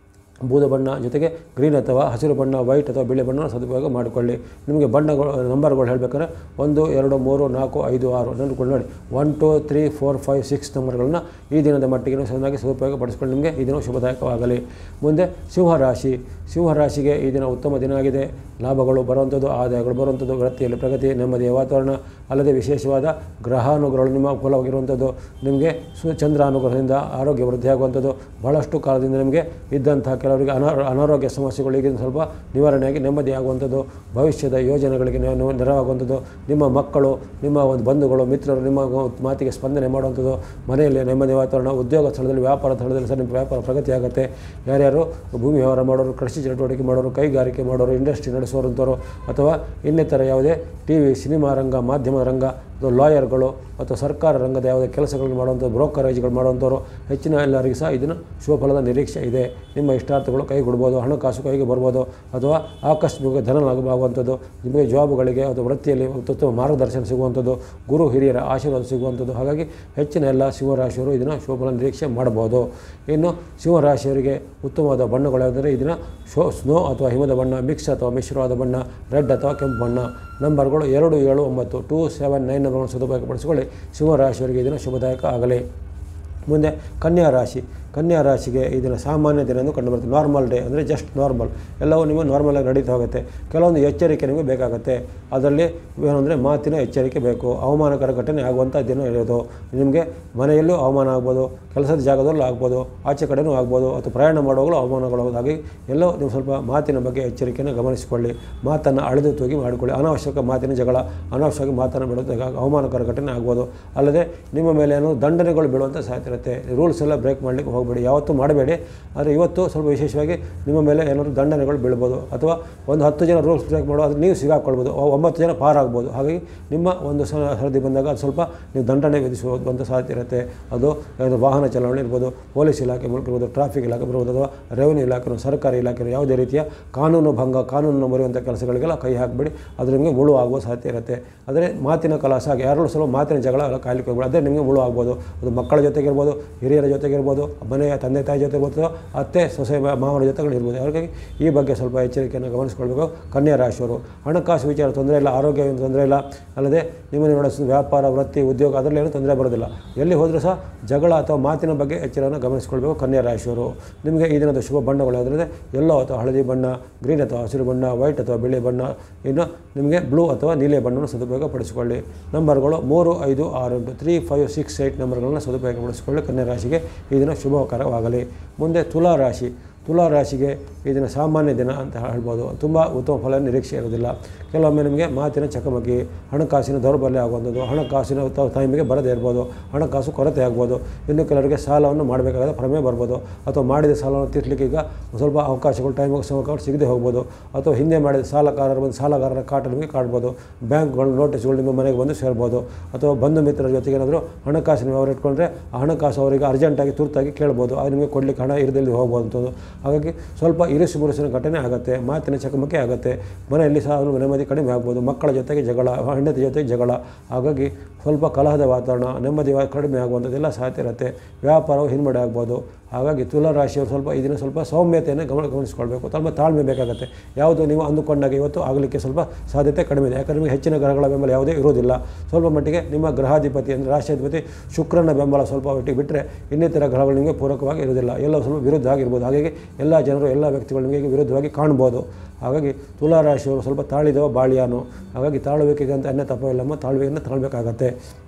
ಬೂದ ಬಣ್ಣ ಜೊತೆಗೆ ಗ್ರೀನ್ ಅಥವಾ ಹಸಿರು ಬಣ್ಣ ವೈಟ್ ಅಥವಾ ಬಿಳಿ ಬಣ್ಣ ಸದುಪಯೋಗ ಮಾಡಿಕೊಳ್ಳಿ ನಿಮಗೆ ಬಣ್ಣಗಳು ನಂಬರ್ಗಳು ಹೇಳಬೇಕಾದ್ರೆ ಒಂದು ಎರಡು ಮೂರು ನಾಲ್ಕು ಐದು ಆರು ನೆನಪುಕೊಂಡು ನೋಡಿ one two three four five six ನಂಬರ್ಗಳನ್ನ ಈ ದಿನದ ಮಟ್ಟಿಗೆ ನೀವು ಚೆನ್ನಾಗಿ ಸದುಪಯೋಗ ಪಡಿಸ್ಕೊಂಡು ನಿಮಗೆ ಈ ದಿನ ಶುಭದಾಯಕವಾಗಲಿ ಮುಂದೆ ಸಿಂಹರಾಶಿ ಸಿಂಹರಾಶಿಗೆ ಈ ದಿನ ಉತ್ತಮ ದಿನ ಆಗಿದೆ ಲಾಭಗಳು ಬರುವಂಥದ್ದು ಆದಾಯಗಳು ಬರುವಂಥದ್ದು ವೃತ್ತಿಯಲ್ಲಿ ಪ್ರಗತಿ ನೆಮ್ಮದಿಯ ವಾತಾವರಣ ಅಲ್ಲದೆ ವಿಶೇಷವಾದ ಗ್ರಹಾನುಗ್ರಹಗಳು ನಿಮ್ಮ ಅನುಕೂಲವಾಗಿರುವಂಥದ್ದು ನಿಮಗೆ ಸು ಚಂದ್ರಾನುಗ್ರಹದಿಂದ ಆರೋಗ್ಯ ವೃದ್ಧಿಯಾಗುವಂಥದ್ದು ಬಹಳಷ್ಟು ಕಾಲದಿಂದ ನಿಮಗೆ ಇದ್ದಂಥ ಕೆಲವರಿಗೆ ಅನಾ ಅನಾರೋಗ್ಯ ಸಮಸ್ಯೆಗಳು ಈಗ ಸ್ವಲ್ಪ ನಿವಾರಣೆಯಾಗಿ ನೆಮ್ಮದಿಯಾಗುವಂಥದ್ದು ಭವಿಷ್ಯದ ಯೋಜನೆಗಳಿಗೆ ನೀವು ನೀವು ನೆರವಾಗುವಂಥದ್ದು ನಿಮ್ಮ ಮಕ್ಕಳು ನಿಮ್ಮ ಒಂದು ಬಂಧುಗಳು ಮಿತ್ರರು ನಿಮ್ಮ ಮಾತಿಗೆ ಸ್ಪಂದನೆ ಮಾಡುವಂಥದ್ದು ಮನೆಯಲ್ಲಿ ನೆಮ್ಮದಿ ವಾತಾವರಣ ಉದ್ಯೋಗ ಸ್ಥಳದಲ್ಲಿ ವ್ಯಾಪಾರ ಸ್ಥಳದಲ್ಲಿ ಸಹ ನಿಮ್ಮ ವ್ಯಾಪಾರ ಪ್ರಗತಿ ಆಗುತ್ತೆ ಯಾರ್ಯಾರು ಭೂಮಿ ವ್ಯವಹಾರ ಮಾಡೋರು ಕೃಷಿ ಚಟುವಟಿಕೆ ಮಾಡೋರು ಕೈಗಾರಿಕೆ ಮಾಡೋರು ಇಂಡಸ್ಟ್ರಿ ನಡೆಸೋರಂಥವ್ರು ಅಥವಾ ಇನ್ನಿತರ ಯಾವುದೇ ಟಿ ವಿ ಸಿನಿಮಾ ರಂಗ ಮಾಧ್ಯಮ ರಂಗ ಅಥವಾ ಲಾಯರ್ಗಳು ಅಥವಾ ಸರ್ಕಾರ ರಂಗದ ಯಾವುದೇ ಕೆಲಸಗಳನ್ನು ಮಾಡುವಂಥ ಬ್ರೋಕರೇಜ್ಗಳು ಮಾಡುವಂಥವ್ರು ಹೆಚ್ಚಿನ ಎಲ್ಲರಿಗೂ ಸಹ ಇದನ್ನು ಶುಭ ಫಲದ ನಿರೀಕ್ಷೆ ಇದೆ ನಿಮ್ಮ ಇಷ್ಟಾರ್ಥಗಳು ಕೈಗೂಡ್ಬೋದು ಹಣಕಾಸು ಕೈಗೆ ಬರ್ಬೋದು ಅಥವಾ ಆಕಸ್ಮಿಕ ಧನ ಲಾಭವಾಗುವಂಥದ್ದು ನಿಮಗೆ ಜಾಬ್ಗಳಿಗೆ ಅಥವಾ ವೃತ್ತಿಯಲ್ಲಿ ಉತ್ತಮ ಮಾರ್ಗದರ್ಶನ ಸಿಗುವಂಥದ್ದು ಗುರು ಹಿರಿಯರ ಆಶೀರ್ವಾದ ಸಿಗುವಂಥದ್ದು ಹಾಗಾಗಿ ಹೆಚ್ಚಿನ ಎಲ್ಲ ಸಿಂಹರಾಶಿಯವರು ಇದನ್ನು ಶುಭ ಫಲ ನಿರೀಕ್ಷೆ ಮಾಡಬಹುದು ಇನ್ನು ಸಿಂಹರಾಶಿಯವರಿಗೆ ಉತ್ತಮವಾದ ಬಣ್ಣಗಳು ಯಾವುದಂದರೆ ಇದನ್ನು ಶೋ ಸ್ನೋ ಅಥವಾ ಹಿಮದ ಬಣ್ಣ ಮಿಕ್ಸ್ ಅಥವಾ ಮಿಶ್ರವಾದ ಬಣ್ಣ ರೆಡ್ ಅಥವಾ ಕೆಂಪು ಬಣ್ಣ ನಂಬರ್ಗಳು ಎರಡು ಏಳು ಒಂಬತ್ತು ಟೂ ಸೆವೆನ್ ನೈನ್ ನಂಬರ್ಗಳನ್ನು ಸದುಪಯೋಗಪಡಿಸಿಕೊಳ್ಳಿ ಸಿಂಹರಾಶಿಯವರಿಗೆ ಇದನ್ನು ಶುಭದಾಯಕ ಆಗಲಿ ಮುಂದೆ ಕನ್ಯಾ ರಾಶಿ ಕನ್ಯಾ ರಾಶಿಗೆ ಈ ದಿನ ಸಾಮಾನ್ಯ ದಿನ ಎಂದು ಕಂಡುಬರುತ್ತೆ ನಾರ್ಮಲ್ ಡೇ ಅಂದರೆ ಜಸ್ಟ್ ನಾರ್ಮಲ್ ಎಲ್ಲವೂ ನಿಮಗೆ ನಾರ್ಮಲಾಗಿ ನಡೀತಾ ಹೋಗುತ್ತೆ ಕೆಲವೊಂದು ಎಚ್ಚರಿಕೆ ನಿಮಗೆ ಬೇಕಾಗುತ್ತೆ ಅದರಲ್ಲಿ ಏನಂದರೆ ಮಾತಿನ ಎಚ್ಚರಿಕೆ ಬೇಕು ಅವಮಾನಕರ ಘಟನೆ ಆಗುವಂಥ ದಿನ ಇರೋದು ನಿಮಗೆ ಮನೆಯಲ್ಲೂ ಅವಮಾನ ಆಗ್ಬೋದು ಕೆಲಸದ ಜಾಗದಲ್ಲೂ ಆಗ್ಬೋದು ಆಚೆ ಕಡೆನೂ ಆಗ್ಬೋದು ಅಥವಾ ಪ್ರಯಾಣ ಮಾಡುವಾಗಲೂ ಅವಮಾನಗಳು ಹಾಗಾಗಿ ಎಲ್ಲೋ ನೀವು ಸ್ವಲ್ಪ ಮಾತಿನ ಬಗ್ಗೆ ಎಚ್ಚರಿಕೆಯನ್ನು ಗಮನಿಸಿಕೊಳ್ಳಿ ಮಾತನ್ನು ಅಳೆದು ತೂಗಿ ಮಾಡಿಕೊಳ್ಳಿ ಅನಾವಶ್ಯಕ ಮಾತಿನ ಜಗಳ ಅನಾವಶ್ಯಕ ಮಾತನ್ನು ಬಿಡೋದು ಅವಮಾನಕರ ಘಟನೆ ಆಗ್ಬೋದು ಅಲ್ಲದೆ ನಿಮ್ಮ ಮೇಲೆ ಏನೋ ದಂಡನೆಗಳು ಬೀಳುವಂಥ ಸಾಧ್ಯತೆ ಇರುತ್ತೆ ರೂಲ್ಸ್ ಎಲ್ಲ ಬ್ರೇಕ್ ಮಾಡಲಿಕ್ಕೆ ಹೋಗಬೇಡಿ ಯಾವತ್ತೂ ಮಾಡಬೇಡಿ ಆದರೆ ಇವತ್ತು ಸ್ವಲ್ಪ ವಿಶೇಷವಾಗಿ ನಿಮ್ಮ ಮೇಲೆ ಏನಾದರೂ ದಂಡನೆಗಳು ಬೀಳ್ಬೋದು ಅಥವಾ ಒಂದು ಹತ್ತು ಜನ ರೂಲ್ಸ್ ಬ್ರೇಕ್ ಮಾಡೋ ಅದು ನೀವು ಸಿಗಾಕೊಳ್ಬೋದು ಒ- ಒಂಬತ್ತು ಜನ ಪಾರಾಗ್ಬೋದು ಹಾಗಾಗಿ ನಿಮ್ಮ ಒಂದು ಸ ಸರದಿ ಬಂದಾಗ ಅದು ಸ್ವಲ್ಪ ನೀವು ದಂಡನೆ ವಿಧಿಸುವಂಥ ಸಾಧ್ಯತೆ ಇರುತ್ತೆ ಅದು ಯಾವುದು ವಾಹನ ಚಲಾವಣೆ ಇರ್ಬೋದು ಪೊಲೀಸ್ ಇಲಾಖೆ ಮೂಲಕ ಇರ್ಬೋದು ಟ್ರಾಫಿಕ್ ಇಲಾಖೆ ಬರ್ಬೋದು ಅಥವಾ ರೆವೆನ್ಯೂ ಇಲಾಖೆ ಸರ್ಕಾರಿ ಇಲಾಖೆ ಯಾವುದೇ ರೀತಿಯ ಕಾನೂನು ಭಂಗ ಕಾನೂನು ಮರೆಯುವಂಥ ಕೆಲಸಗಳಿಗೆಲ್ಲ ಕೈ ಹಾಕಬೇಡಿ ಅದು ನಿಮಗೆ ಮುಳು ಆಗುವ ಸಾಧ್ಯತೆ ಇರುತ್ತೆ ಆದರೆ ಮಾತಿನ ಕಲಾಸ ಹಾಗೆ ಯಾರು ಸ್ವಲ್ಪ ಮಾತಿನ ಜಗಳ ಎಲ್ಲ ಕಾಯ್ಲಿಕ್ಕೆ ಹೋಗ್ಬೇಡಿ ಅದೇ ನಿಮಗೆ ಮುಳು ಆಗ್ಬೋದು ಅದು ಮಕ್ಕಳ ಜೊತೆಗಿರ್ಬೋದು ಹಿರಿಯರ ಜೊತೆಗಿರ್ಬೋದು ಮನೆಯ ತಂದೆ ತಾಯಿ ಜೊತೆ ಇರ್ಬೋದು ಅತ್ತೆ ಸೊಸೆ ಮ- ಮಾವನ ಜೊತೆಗಳು ಇರ್ಬೋದು ಹಾಗಾಗಿ ಈ ಬಗ್ಗೆ ಸ್ವಲ್ಪ ಎಚ್ಚರಿಕೆಯನ್ನು ಗಮನಿಸ್ಕೊಳ್ಬೇಕು ಕನ್ಯಾ ರಾಶಿಯವರು ಹಣಕಾಸು ವಿಚಾರ ತೊಂದರೆ ಇಲ್ಲ ಆರೋಗ್ಯ ಏನು ತೊಂದರೆ ಇಲ್ಲ ಅಲ್ಲದೆ ನಿಮ್ಮ ನಡೆಸೋ ವ್ಯಾಪಾರ ವೃತ್ತಿ ಉದ್ಯೋಗ ಅದರಲ್ಲಿ ಏನೂ ತೊಂದರೆ ಬರೋದಿಲ್ಲ ಎಲ್ಲಿ ಹೋದರೂ ಸಹ ಜಗಳ ಅಥವಾ ಮಾತಿನ ಬಗ್ಗೆ ಎಚ್ಚರವನ್ನು ಗಮನಿಸ್ಕೊಳ್ಬೇಕು ಕನ್ಯಾ ರಾಶಿಯವರು ನಿಮಗೆ ಈ ದಿನದ ಶುಭ ಬಣ್ಣಗಳು ಯಾವುದಂದರೆ ಎಲ್ಲೋ ಅಥವಾ ಹಳದಿ ಬಣ್ಣ ಗ್ರೀನ್ ಅಥವಾ ಹಸಿರು ಬಣ್ಣ ವೈಟ್ ಅಥವಾ ಬಿಳಿ ಬಣ್ಣ ಇನ್ನು ನಿಮಗೆ ಬ್ಲೂ ಅಥವಾ ನೀಲಿ ಬಣ್ಣವನ್ನು ಸದುಪಯೋಗ ಪಡಿಸಿಕೊಳ್ಳಿ ನಂಬರ್ಗಳು ಮೂರು ಐದು ಆರು ಎಂಟು ತ್ರೀ ಫೈವ್ ಸಿಕ್ಸ್ ಏಯ್ಟ್ ನಂಬರ್ಗಳನ್ನು ಸದುಪಯೋಗ ಪಡಿಸಿಕೊಳ್ಳಿ ಕನ್ಯಾ ರಾಶಿಗೆ ಈ ದಿನ ಶುಭಕರವಾಗಲಿ ಮುಂದೆ ತುಲಾ ರಾಶಿ ತುಲಾ ರಾಶಿಗೆ ಈ ದಿನ ಸಾಮಾನ್ಯ ದಿನ ಅಂತ ಹೇಳ್ಬೋದು ತುಂಬ ಉತ್ತಮ ಫಲ ನಿರೀಕ್ಷೆ ಇರೋದಿಲ್ಲ ಕೆಲವೊಮ್ಮೆ ನಿಮಗೆ ಮಾತಿನ ಚಕಮಕಿ ಹಣಕಾಸಿನ ದೌರ್ಬಲ್ಯ ಆಗುವಂಥದ್ದು ಹಣಕಾಸಿನ ತ- ಟೈಮಿಗೆ ಬರದೇ ಇರ್ಬೋದು ಹಣಕಾಸು ಕೊರತೆ ಆಗ್ಬೋದು ಇನ್ನು ಕೆಲವರಿಗೆ ಸಾಲವನ್ನು ಮಾಡಬೇಕಾದ ಪ್ರಮೇಯ ಬರ್ಬೋದು ಅಥವಾ ಮಾಡಿದ ಸಾಲವನ್ನು ತೀರ್ಸಲಿಕ್ಕೆ ಈಗ ಸ್ವಲ್ಪ ಅವಕಾಶಗಳು ಟೈಮ್ ಸಮಯ ಸಿಗದೆ ಹೋಗ್ಬೋದು ಅಥವಾ ಹಿಂದೆ ಮಾಡಿದ ಸಾಲಗಾರರು ಬಂದು ಸಾಲಗಾರರ ಕಾಟ ನಿಮಗೆ ಕಾಡ್ಬೋದು ಬ್ಯಾಂಕ್ಗಳು ನೋಟಿಸ್ಗಳು ನಿಮ್ಮ ಮನೆಗೆ ಬಂದು ಸೇರ್ಬೋದು ಅಥವಾ ಬಂಧು ಮಿತ್ರರ ಜೊತೆಗೆ ಏನಾದರೂ ಹಣಕಾಸಿನ ವ್ಯವಹಾರ ಇಟ್ಕೊಂಡ್ರೆ ಆ ಹಣಕಾಸು ಅವರಿಗೆ ಅರ್ಜೆಂಟಾಗಿ ತುರ್ತಾಗಿ ಕೇಳ್ಬೋದು ಅದು ನಿಮಗೆ ಕೊಡಲಿಕ್ಕೆ ಹಣ ಇರದಲ್ಲಿ ಹೋಗ್ಬೋದು ಹಾಗಾಗಿ ಸ್ವಲ್ಪ ಇರಿಸು ಮುರುಸಿನ ಘಟನೆ ಆಗುತ್ತೆ ಮಾತಿನ ಚಕಮಕಿ ಆಗುತ್ತೆ ಮನೆಯಲ್ಲಿ ಸಹ ಅವ್ರ ನೆಮ್ಮದಿ ಕಡಿಮೆ ಆಗ್ಬೋದು ಮಕ್ಕಳ ಜೊತೆಗೆ ಜಗಳ ಹೆಂಡತಿ ಜೊತೆಗೆ ಜಗಳ ಹಾಗಾಗಿ ಸ್ವಲ್ಪ ಕಲಹದ ವಾತಾವರಣ ನೆಮ್ಮದಿ ವಾ- ಕಡಿಮೆ ಆಗುವಂಥದ್ದೆಲ್ಲ ಸಾಧ್ಯತೆ ಇರುತ್ತೆ ವ್ಯಾಪಾರವು ಹಿನ್ನಡೆ ಆಗ್ಬೋದು ಹಾಗಾಗಿ ತುಲಾ ರಾಶಿಯವರು ಸ್ವಲ್ಪ ಈ ದಿನ ಸ್ವಲ್ಪ ಸೌಮ್ಯತೆಯನ್ನು ಗಮನ ಗಮನಿಸ್ಕೊಳ್ಬೇಕು ಸ್ವಲ್ಪ ತಾಳ್ಮೆ ಬೇಕಾಗುತ್ತೆ ಯಾವುದು ನೀವು ಅಂದುಕೊಂಡಾಗ ಇವತ್ತು ಆಗಲಿಕ್ಕೆ ಸ್ವಲ್ಪ ಸಾಧ್ಯತೆ ಕಡಿಮೆ ಇದೆ ಯಾಕಂದರೆ ನಿಮಗೆ ಹೆಚ್ಚಿನ ಗ್ರಹಗಳ ಬೆಂಬಲ ಯಾವುದೇ ಇರೋದಿಲ್ಲ ಸ್ವಲ್ಪ ಮಟ್ಟಿಗೆ ನಿಮ್ಮ ಗ್ರಹಾಧಿಪತಿ ಅಂದರೆ ರಾಷ್ಟ್ರಾಧಿಪತಿ ಶುಕ್ರನ ಬೆಂಬಲ ಸ್ವಲ್ಪ ಒಟ್ಟಿಗೆ ಬಿಟ್ಟರೆ ಇನ್ನಿತರ ಗ್ರಹಗಳು ನಿಮಗೆ ಪೂರಕವಾಗಿ ಇರೋದಿಲ್ಲ ಎಲ್ಲ ಸ್ವಲ್ಪ ವಿರುದ್ಧ ಆಗಿರ್ಬೋದು ಹಾಗಾಗಿ ಎಲ್ಲ ಜನರು ಎಲ್ಲ ವ್ಯಕ್ತಿಗಳು ನಿಮಗೆ ವಿರುದ್ಧವಾಗಿ ಕಾಣ್ಬೋದು ಹಾಗಾಗಿ ತುಲಾ ರಾಶಿಯವರು ಸ್ವಲ್ಪ ತಾಳಿದವ ಬಾಳಿಯಾನು ಹಾಗಾಗಿ ತಾಳುವಿಕೆಗೆ ಅಂತ ಅನ್ಯ ತಪ್ಪವಿಲ್ಲಮ್ಮ ತಾಳ್ವೆಯನ್ನು ತಾಳ್ಬೇಕಾಗತ್ತೆ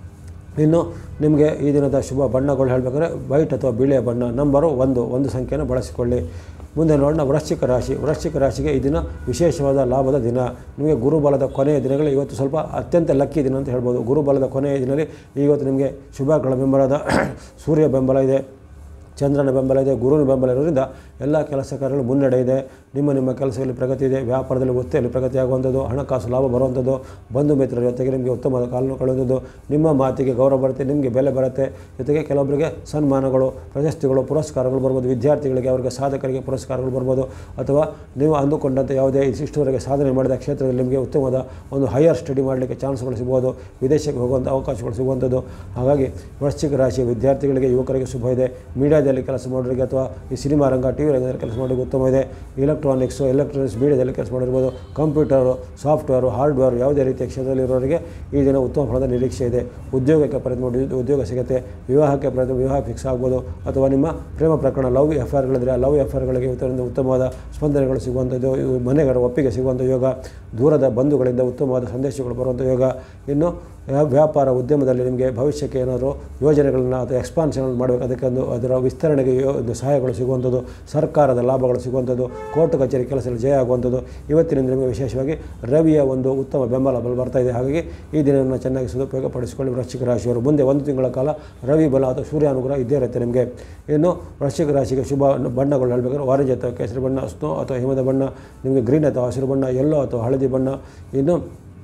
ಇನ್ನು ನಿಮಗೆ ಈ ದಿನದ ಶುಭ ಬಣ್ಣಗಳು ಹೇಳಬೇಕಾದ್ರೆ ವೈಟ್ ಅಥವಾ ಬಿಳಿಯ ಬಣ್ಣ ನಂಬರು ಒಂದು ಒಂದು ಸಂಖ್ಯೆಯನ್ನು ಬಳಸಿಕೊಳ್ಳಿ ಮುಂದೆ ನೋಡೋಣ ವೃಶ್ಚಿಕ ರಾಶಿ ವೃಶ್ಚಿಕ ರಾಶಿಗೆ ಈ ದಿನ ವಿಶೇಷವಾದ ಲಾಭದ ದಿನ ನಿಮಗೆ ಗುರುಬಲದ ಕೊನೆಯ ದಿನಗಳು ಇವತ್ತು ಸ್ವಲ್ಪ ಅತ್ಯಂತ ಲಕ್ಕಿ ದಿನ ಅಂತ ಹೇಳ್ಬೋದು ಗುರುಬಲದ ಕೊನೆಯ ದಿನದಲ್ಲಿ ಇವತ್ತು ನಿಮಗೆ ಶುಭಗಳ ಬೆಂಬಲದ ಸೂರ್ಯ ಬೆಂಬಲ ಇದೆ ಚಂದ್ರನ ಬೆಂಬಲ ಇದೆ ಗುರುವಿನ ಬೆಂಬಲ ಇರೋದ್ರಿಂದ ಎಲ್ಲ ಕೆಲಸ ಕಾರ್ಯಗಳು ಮುನ್ನಡೆ ಇದೆ ನಿಮ್ಮ ನಿಮ್ಮ ಕೆಲಸದಲ್ಲಿ ಪ್ರಗತಿ ಇದೆ ವ್ಯಾಪಾರದಲ್ಲಿ ಒತ್ತೆಯಲ್ಲಿ ಪ್ರಗತಿ ಆಗುವಂಥದ್ದು ಹಣಕಾಸು ಲಾಭ ಬರುವಂಥದ್ದು ಬಂಧು ಮಿತ್ರರ ಜೊತೆಗೆ ನಿಮಗೆ ಉತ್ತಮವಾದ ಕಾಲನ್ನು ಕಳೆಯುವಂಥದ್ದು ನಿಮ್ಮ ಮಾತಿಗೆ ಗೌರವ ಬರುತ್ತೆ ನಿಮಗೆ ಬೆಲೆ ಬರುತ್ತೆ ಜೊತೆಗೆ ಕೆಲವೊಬ್ಬರಿಗೆ ಸನ್ಮಾನಗಳು ಪ್ರಶಸ್ತಿಗಳು ಪುರಸ್ಕಾರಗಳು ಬರ್ಬೋದು ವಿದ್ಯಾರ್ಥಿಗಳಿಗೆ ಅವರಿಗೆ ಸಾಧಕರಿಗೆ ಪುರಸ್ಕಾರಗಳು ಬರ್ಬೋದು ಅಥವಾ ನೀವು ಅಂದುಕೊಂಡಂತೆ ಯಾವುದೇ ಇಷ್ಟುವರೆಗೆ ಸಾಧನೆ ಮಾಡಿದ ಕ್ಷೇತ್ರದಲ್ಲಿ ನಿಮಗೆ ಉತ್ತಮವಾದ ಒಂದು ಹೈಯರ್ ಸ್ಟಡಿ ಮಾಡಲಿಕ್ಕೆ ಚಾನ್ಸ್ಗಳು ಸಿಗ್ಬೋದು ವಿದೇಶಕ್ಕೆ ಹೋಗುವಂಥ ಅವಕಾಶಗಳು ಸಿಗುವಂಥದ್ದು ಹಾಗಾಗಿ ವೃಶ್ಚಿಕ ರಾಶಿಯ ವಿದ್ಯಾರ್ಥಿಗಳಿಗೆ ಯುವಕರಿಗೆ ಶುಭ ಇದೆ ಮೀಡಿಯಾದಲ್ಲಿ ಕೆಲಸ ಮಾಡೋರಿಗೆ ಅಥವಾ ಈ ಸಿನಿಮಾ ರಂಗ ಟಿ ವಿ ರಂಗದಲ್ಲಿ ಕೆಲಸ ಮಾಡೋರಿಗೆ ಉತ್ತಮ ಇದೆ ಎಲೆಕ್ಟ್ರಾನಿಕ್ಸು ಎಲೆಕ್ಟ್ರಾನಿಕ್ಸ್ ಮೀಡಿಯಾದಲ್ಲಿ ಕೆಲಸ ಮಾಡಿರ್ಬೋದು ಕಂಪ್ಯೂಟರು ಸಾಫ್ಟ್ವೇರು ಹಾರ್ಡ್ವೇರ್ ಯಾವುದೇ ರೀತಿಯ ಕ್ಷೇತ್ರದಲ್ಲಿ ಇರೋರಿಗೆ ಈ ದಿನ ಉತ್ತಮ ಫಲದ ನಿರೀಕ್ಷೆ ಇದೆ ಉದ್ಯೋಗಕ್ಕೆ ಪ್ರಯತ್ನ ಮಾಡಿ ಉದ್ಯೋಗ ಸಿಗುತ್ತೆ ವಿವಾಹಕ್ಕೆ ಪ್ರಯತ್ನ ವಿವಾಹ ಫಿಕ್ಸ್ ಆಗ್ಬೋದು ಅಥವಾ ನಿಮ್ಮ ಪ್ರೇಮ ಪ್ರಕರಣ ಲವ್ ಎಫ್ಐಆರ್ಗಳಿದ್ರೆ ಆ ಲವ್ ಎಫ್ಐಆರ್ಗಳಿಗೆ ಇವತ್ತಿನಿಂದ ಉತ್ತಮವಾದ ಸ್ಪಂದನೆಗಳು ಸಿಗುವಂಥದ್ದು ಇವು ಮನೆಗಳ ಒಪ್ಪಿಗೆ ಸಿಗುವಂಥ ಯೋಗ ದೂರದ ಬಂಧುಗಳಿಂದ ಉತ್ತಮವಾದ ಸಂದೇಶಗಳು ಬರುವಂಥ ಯೋಗ ಇನ್ನು ವ್ಯಾ- ವ್ಯಾಪಾರ ಉದ್ಯಮದಲ್ಲಿ ನಿಮಗೆ ಭವಿಷ್ಯಕ್ಕೆ ಏನಾದರೂ ಯೋಜನೆಗಳನ್ನು ಅಥವಾ ಎಕ್ಸ್ಪಾನ್ಷನ್ ಮಾಡಬೇಕು ಅದಕ್ಕೆ ಒಂದು ಅದರ ವಿಸ್ತರಣೆಗೆ ಯೋ ಒಂದು ಸಹಾಯಗಳು ಸಿಗುವಂಥದ್ದು ಸರ್ಕಾರದ ಲಾಭಗಳು ಸಿಗುವಂಥದ್ದು ಕೋರ್ಟ್ ಕಚೇರಿ ಕೆಲಸದಲ್ಲಿ ಜಯ ಆಗುವಂಥದ್ದು ಇವತ್ತಿನಿಂದ ನಿಮಗೆ ವಿಶೇಷವಾಗಿ ರವಿಯ ಒಂದು ಉತ್ತಮ ಬೆಂಬಲ ಬಲ ಬರ್ತಾ ಇದೆ ಹಾಗಾಗಿ ಈ ದಿನವನ್ನು ಚೆನ್ನಾಗಿ ಸದುಪಯೋಗ ಪಡಿಸಿಕೊಳ್ಳಿ ವೃಶ್ಚಿಕ ರಾಶಿಯವರು ಮುಂದೆ ಒಂದು ತಿಂಗಳ ಕಾಲ ರವಿ ಬಲ ಅಥವಾ ಸೂರ್ಯ ಅನುಗ್ರಹ ಇದ್ದೇ ಇರುತ್ತೆ ನಿಮಗೆ ಇನ್ನು ವೃಶ್ಚಿಕ ರಾಶಿಗೆ ಶುಭ ಬಣ್ಣಗಳು ಹೇಳಬೇಕಾದ್ರೆ ಆರೆಂಜ್ ಅಥವಾ ಕೇಸರಿ ಬಣ್ಣ ಸ್ನೋ ಅಥವಾ ಹಿಮದ ಬಣ್ಣ ನಿಮಗೆ ಗ್ರೀನ್ ಅಥವಾ ಹಸಿರು ಬಣ್ಣ ಯೆಲ್ಲೋ ಅಥವಾ ಹಳದಿ ಬಣ್ಣ ಇನ್ನು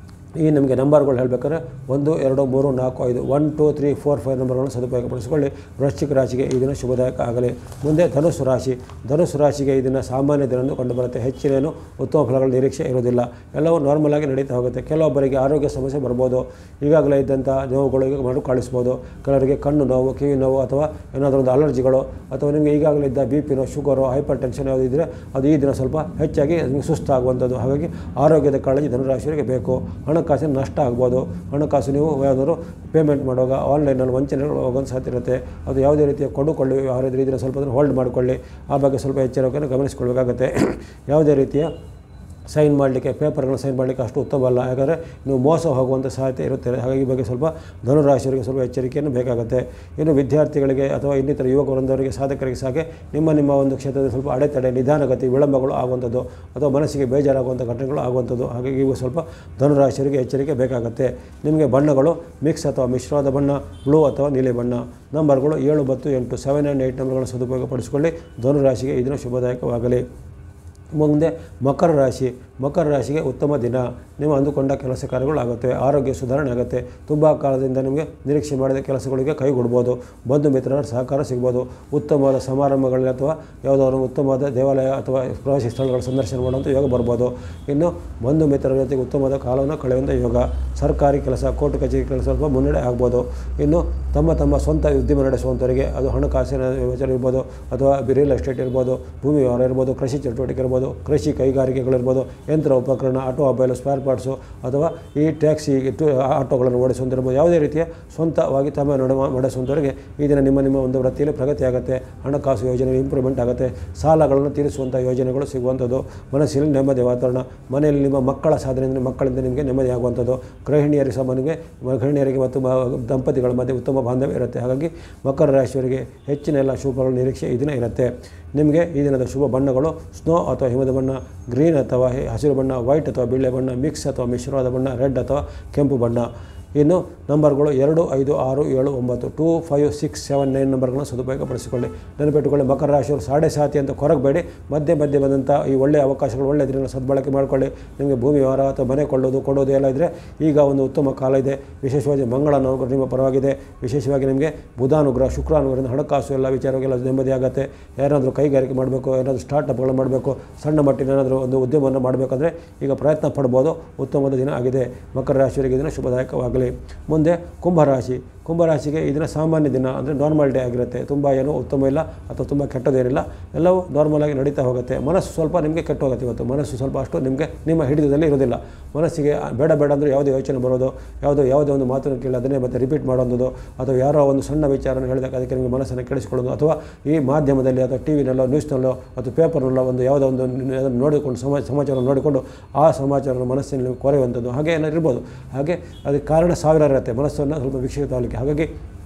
ಈ ನಿಮಗೆ ನಂಬರ್ಗಳು ಹೇಳಬೇಕಾದ್ರೆ ಒಂದು ಎರಡು ಮೂರು ನಾಲ್ಕು ಐದು one two three four five ನಂಬರ್ಗಳನ್ನು ಸದುಪಯೋಗಪಡಿಸಿಕೊಳ್ಳಿ ವೃಶ್ಚಿಕ ರಾಶಿಗೆ ಈ ದಿನ ಶುಭದಾಯಕ ಆಗಲಿ ಮುಂದೆ ಧನುಸ್ಸು ರಾಶಿ ಧನುಸ್ಸು ರಾಶಿಗೆ ಈ ದಿನ ಸಾಮಾನ್ಯ ದಿನ ಕಂಡುಬರುತ್ತೆ ಹೆಚ್ಚಿನೇನು ಉತ್ತಮ ಫಲಗಳ ನಿರೀಕ್ಷೆ ಇರೋದಿಲ್ಲ ಎಲ್ಲವೂ ನಾರ್ಮಲ್ ಆಗಿ ನಡೀತಾ ಹೋಗುತ್ತೆ ಕೆಲವೊಬ್ಬರಿಗೆ ಆರೋಗ್ಯ ಸಮಸ್ಯೆ ಬರ್ಬೋದು ಈಗಾಗಲೇ ಇದ್ದಂಥ ನೋವುಗಳು ಈಗ ಮರು ಕಾಣಿಸ್ಬೋದು ಕೆಲವರಿಗೆ ಕಣ್ಣು ನೋವು ಕಿವಿ ನೋವು ಅಥವಾ ಏನಾದರೂ ಒಂದು ಅಲರ್ಜಿಗಳು ಅಥವಾ ನಿಮಗೆ ಈಗಾಗಲೇ ಇದ್ದ ಬಿ ಪಿನೋ ಶುಗರು ಹೈಪರ್ ಟೆನ್ಷನ್ ಯಾವುದಿದ್ದರೆ ಅದು ಈ ದಿನ ಸ್ವಲ್ಪ ಹೆಚ್ಚಾಗಿ ನಿಮಗೆ ಸುಸ್ತಾಗುವಂಥದ್ದು ಹಾಗಾಗಿ ಆರೋಗ್ಯದ ಕಾಳಜಿ ಧನುರಾಶಿಯವರಿಗೆ ಬೇಕು ಹಣಕಾಸಿನ ನಷ್ಟ ಆಗ್ಬೋದು ಹಣಕಾಸು ನೀವು ಯಾವುದಾದ್ರು ಪೇಮೆಂಟ್ ಮಾಡುವಾಗ ಆನ್ಲೈನಲ್ಲಿ ವಂಚನೆಗಳು ಹೋಗೋದು ಸಾಧ್ಯ ಇರುತ್ತೆ ಅದು ಯಾವುದೇ ರೀತಿಯ ಕೊಡುಕೊಳ್ಳಿ ವ್ಯವಹಾರ ಇದ್ರೆ ಇದನ್ನು ಸ್ವಲ್ಪ ಹೋಲ್ಡ್ ಮಾಡಿಕೊಳ್ಳಿ ಆ ಬಗ್ಗೆ ಸ್ವಲ್ಪ ಎಚ್ಚರಿಕೆಯನ್ನು ಗಮನಿಸಿಕೊಳ್ಬೇಕಾಗತ್ತೆ ಯಾವುದೇ ರೀತಿಯ ಸೈನ್ ಮಾಡಲಿಕ್ಕೆ ಪೇಪರ್ಗಳನ್ನ ಸೈನ್ ಮಾಡಲಿಕ್ಕೆ ಅಷ್ಟು ಉತ್ತಮ ಅಲ್ಲ ಯಾಕಂದರೆ ನೀವು ಮೋಸ ಹೋಗುವಂಥ ಸಾಧ್ಯತೆ ಇರುತ್ತೆ ಹಾಗಾಗಿ ಈ ಬಗ್ಗೆ ಸ್ವಲ್ಪ ಧನುರಾಶಿಯವರಿಗೆ ಸ್ವಲ್ಪ ಎಚ್ಚರಿಕೆಯನ್ನು ಬೇಕಾಗುತ್ತೆ ಇನ್ನು ವಿದ್ಯಾರ್ಥಿಗಳಿಗೆ ಅಥವಾ ಇನ್ನಿತರ ಯುವಕ ವೃಂದವರಿಗೆ ಸಾಧಕರಿಗೆ ಸಾಕೆ ನಿಮ್ಮ ನಿಮ್ಮ ಒಂದು ಕ್ಷೇತ್ರದಲ್ಲಿ ಸ್ವಲ್ಪ ಅಡೆತಡೆ ನಿಧಾನಗತಿ ವಿಳಂಬಗಳು ಆಗುವಂಥದ್ದು ಅಥವಾ ಮನಸ್ಸಿಗೆ ಬೇಜಾರಾಗುವಂಥ ಘಟನೆಗಳು ಆಗುವಂಥದ್ದು ಹಾಗಾಗಿ ಇವು ಸ್ವಲ್ಪ ಧನುರಾಶಿಯವರಿಗೆ ಎಚ್ಚರಿಕೆ ಬೇಕಾಗುತ್ತೆ ನಿಮಗೆ ಬಣ್ಣಗಳು ಮಿಕ್ಸ್ ಅಥವಾ ಮಿಶ್ರವಾದ ಬಣ್ಣ ಬ್ಲೂ ಅಥವಾ ನೀಲಿ ಬಣ್ಣ ನಂಬರ್ಗಳು ಏಳು ಬತ್ತು ಎಂಟು ಸೆವೆನ್ ಆ್ಯಂಡ್ ಏಯ್ಟ್ ನಂಬರ್ಗಳನ್ನು ಸದುಪಯೋಗಪಡಿಸಿಕೊಳ್ಳಿ ಧನುರಾಶಿಗೆ ಇದನ್ನು ಶುಭದಾಯಕವಾಗಲಿ ಮುಂದೆ ಮಕರ ರಾಶಿ ಮಕರ ರಾಶಿಗೆ ಉತ್ತಮ ದಿನ ನೀವು ಅಂದುಕೊಂಡ ಕೆಲಸ ಕಾರ್ಯಗಳು ಆಗುತ್ತವೆ ಆರೋಗ್ಯ ಸುಧಾರಣೆ ಆಗುತ್ತೆ ತುಂಬ ಕಾಲದಿಂದ ನಿಮಗೆ ನಿರೀಕ್ಷೆ ಮಾಡಿದ ಕೆಲಸಗಳಿಗೆ ಕೈಗೊಡ್ಬೋದು ಬಂಧು ಮಿತ್ರರ ಸಹಕಾರ ಸಿಗ್ಬೋದು ಉತ್ತಮವಾದ ಸಮಾರಂಭಗಳಲ್ಲಿ ಅಥವಾ ಯಾವುದಾದ್ರು ಉತ್ತಮವಾದ ದೇವಾಲಯ ಅಥವಾ ಪ್ರವಾಸಿ ಸ್ಥಳಗಳ ಸಂದರ್ಶನ ಮಾಡುವಂಥ ಯೋಗ ಬರ್ಬೋದು ಇನ್ನು ಬಂಧು ಮಿತ್ರರ ಜೊತೆಗೆ ಉತ್ತಮವಾದ ಕಾಲವನ್ನು ಕಳೆಯುವಂಥ ಯೋಗ ಸರ್ಕಾರಿ ಕೆಲಸ ಕೋರ್ಟ್ ಕಚೇರಿ ಕೆಲಸ ಸ್ವಲ್ಪ ಮುನ್ನಡೆ ಆಗ್ಬೋದು ಇನ್ನು ತಮ್ಮ ತಮ್ಮ ಸ್ವಂತ ಉದ್ಯಮ ನಡೆಸುವಂಥವರಿಗೆ ಅದು ಹಣಕಾಸಿನ ಯೋಚನೆ ಇರ್ಬೋದು ಅಥವಾ ರಿಯಲ್ ಎಸ್ಟೇಟ್ ಇರ್ಬೋದು ಭೂಮಿ ವ್ಯವಹಾರ ಇರ್ಬೋದು ಕೃಷಿ ಚಟುವಟಿಕೆ ಇರ್ಬೋದು ಕೃಷಿ ಕೈಗಾರಿಕೆಗಳಿರ್ಬೋದು ಯಂತ್ರ ಉಪಕರಣ ಆಟೋಮೊಬೈಲ್ ಸ್ಪೇರ್ ಪಾರ್ಟ್ಸು ಅಥವಾ ಈ ಟ್ಯಾಕ್ಸಿ ಟು ಆಟೋಗಳನ್ನು ಓಡಿಸುವಂತಿರ್ಬೋದು ಯಾವುದೇ ರೀತಿಯ ಸ್ವಂತವಾಗಿ ತಮ್ಮ ನಡೆ ನಡೆಸುವಂಥವರಿಗೆ ಈ ದಿನ ನಿಮ್ಮ ನಿಮ್ಮ ಒಂದು ವೃತ್ತಿಯಲ್ಲಿ ಪ್ರಗತಿ ಆಗುತ್ತೆ ಹಣಕಾಸು ಯೋಜನೆ ಇಂಪ್ರೂವ್ಮೆಂಟ್ ಆಗುತ್ತೆ ಸಾಲಗಳನ್ನು ತೀರಿಸುವಂಥ ಯೋಜನೆಗಳು ಸಿಗುವಂಥದ್ದು ಮನಸ್ಸಿನಲ್ಲಿ ನೆಮ್ಮದಿ ವಾತಾವರಣ ಮನೆಯಲ್ಲಿ ನಿಮ್ಮ ಮಕ್ಕಳ ಸಾಧನೆಯಿಂದ ಮಕ್ಕಳಿಂದ ನಿಮಗೆ ನೆಮ್ಮದಿ ಆಗುವಂಥದ್ದು ಗೃಹಿಣಿಯರಿಗೆ ಸಹ ನಿಮಗೆ ಗೃಹಿಣಿಯರಿಗೆ ಮತ್ತು ಮ- ದಂಪತಿಗಳ ಮಧ್ಯೆ ಉತ್ತಮ ಬಾಂಧವ್ಯ ಇರುತ್ತೆ ಹಾಗಾಗಿ ಮಕರ ರಾಶಿಯವರಿಗೆ ಹೆಚ್ಚಿನ ಎಲ್ಲ ಶುಭಗಳ ನಿರೀಕ್ಷೆ ಈ ದಿನ ಇರುತ್ತೆ ನಿಮಗೆ ಈ ದಿನದ ಶುಭ ಬಣ್ಣಗಳು ಸ್ನೋ ಅಥವಾ ಹಿಮದ ಬಣ್ಣ ಗ್ರೀನ್ ಅಥವಾ ಹೆ- ಹಸಿರು ಬಣ್ಣ ವೈಟ್ ಅಥವಾ ಬಿಳೆ ಬಣ್ಣ ಮಿಕ್ಸ್ ಅಥವಾ ಮಿಶ್ರವಾದ ಬಣ್ಣ ರೆಡ್ ಅಥವಾ ಕೆಂಪು ಬಣ್ಣ ಇನ್ನು ನಂಬರ್ಗಳು ಎರಡು ಐದು ಆರು ಏಳು ಒಂಬತ್ತು two five six seven nine ನಂಬರ್ಗಳನ್ನು ಸದುಪಯೋಗಪಡಿಸಿಕೊಳ್ಳಿ ನೆನಪಿಟ್ಟುಕೊಳ್ಳಿ ಮಕರ ರಾಶಿಯವರು ಸಾಡೆ ಸಾತಿ ಅಂತ ಕೊರಗಬೇಡಿ ಮಧ್ಯೆ ಮಧ್ಯೆ ಬಂದಂಥ ಈ ಒಳ್ಳೆಯ ಅವಕಾಶಗಳು ಒಳ್ಳೆಯ ದಿನಗಳ ಸದ್ಬಳಕೆ ಮಾಡಿಕೊಳ್ಳಿ ನಿಮಗೆ ಭೂಮಿ ವ್ಯವಹಾರ ಅಥವಾ ಮನೆ ಕೊಳ್ಳೋದು ಕೊಡೋದು ಎಲ್ಲ ಇದ್ದರೆ ಈಗ ಒಂದು ಉತ್ತಮ ಕಾಲ ಇದೆ ವಿಶೇಷವಾಗಿ ಮಂಗಳನ ಅನುಗ್ರಹ ನಿಮ್ಮ ಪರವಾಗಿದೆ ವಿಶೇಷವಾಗಿ ನಿಮಗೆ ಬುಧಾನುಗ್ರಹ ಶುಕ್ರಾನುಗ್ರಹದಿಂದ ಹಣಕಾಸು ಎಲ್ಲ ವಿಚಾರವೆಲ್ಲ ನೆಮ್ಮದಿ ಆಗುತ್ತೆ ಯಾರಾದರೂ ಕೈಗಾರಿಕೆ ಮಾಡಬೇಕು ಏನಾದರೂ ಸ್ಟಾರ್ಟಪ್ಗಳು ಮಾಡಬೇಕು ಸಣ್ಣ ಮಟ್ಟಿನ ಏನಾದರೂ ಒಂದು ಉದ್ಯಮವನ್ನು ಮಾಡಬೇಕಂದ್ರೆ ಈಗ ಪ್ರಯತ್ನ ಪಡ್ಬೋದು ಉತ್ತಮವಾದ ದಿನ ಆಗಿದೆ ಮಕರ ರಾಶಿಯವರಿಗೆ ಇದನ್ನು ಶುಭದಾಯಕವಾಗಲಿ ಮುಂದೆ ಕುಂಭರಾಶಿ ಕುಂಭರಾಶಿಗೆ ಇದನ್ನು ಸಾಮಾನ್ಯ ದಿನ ಅಂದರೆ ನಾರ್ಮಲ್ ಡೇ ಆಗಿರುತ್ತೆ ತುಂಬ ಏನೂ ಉತ್ತಮ ಇಲ್ಲ ಅಥವಾ ತುಂಬ ಕೆಟ್ಟದೇನಿಲ್ಲ ಎಲ್ಲವೂ ನಾರ್ಮಲ್ ಆಗಿ ನಡೀತಾ ಹೋಗುತ್ತೆ ಮನಸ್ಸು ಸ್ವಲ್ಪ ನಿಮಗೆ ಕೆಟ್ಟು ಹೋಗುತ್ತೆ ಇವತ್ತು ಮನಸ್ಸು ಸ್ವಲ್ಪ ಅಷ್ಟು ನಿಮಗೆ ನಿಮ್ಮ ಹಿಡಿತದಲ್ಲಿ ಇರೋದಿಲ್ಲ ಮನಸ್ಸಿಗೆ ಬೇಡ ಬೇಡ ಅಂದರೆ ಯಾವುದೇ ಯೋಚನೆ ಬರೋದು ಯಾವುದೋ ಯಾವುದೇ ಒಂದು ಮಾತನ್ನು ಕೇಳಿ ಅದನ್ನೇ ಮತ್ತೆ ರಿಪೀಟ್ ಮಾಡೋದು ಅಥವಾ ಯಾರೋ ಒಂದು ಸಣ್ಣ ವಿಚಾರನ ಹೇಳಿದಾಗ ಅದಕ್ಕೆ ನಿಮಗೆ ಮನಸ್ಸನ್ನು ಕೆಡಿಸ್ಕೊಳ್ಳೋದು ಅಥವಾ ಈ ಮಾಧ್ಯಮದಲ್ಲಿ ಅಥವಾ ಟಿ ವಿನಲ್ಲೋ ನ್ಯೂಸ್ನಲ್ಲೋ ಅಥವಾ ಪೇಪರ್ನಲ್ಲೋ ಒಂದು ಯಾವುದೋ ಒಂದು ಅದನ್ನು ನೋಡಿಕೊಂಡು ಸಮ ಸಮಾಚಾರ ನೋಡಿಕೊಂಡು ಆ ಸಮಾಚಾರ ಮನಸ್ಸಿನಲ್ಲಿ ಕೊರೆಯುವಂಥದ್ದು ಹಾಗೆ ಏನಾದ್ರು ಇರ್ಬೋದು ಹಾಗೆ ಅದಕ್ಕೆ ಕಾರಣ ಸಾವಿರ ಇರುತ್ತೆ ಮನಸ್ಸನ್ನು ಸ್ವಲ್ಪ ವಿಕ್ಷಿಪ್ತ ಆಗಲಿಕ್ಕೆ ಹಾಗಾಗಿ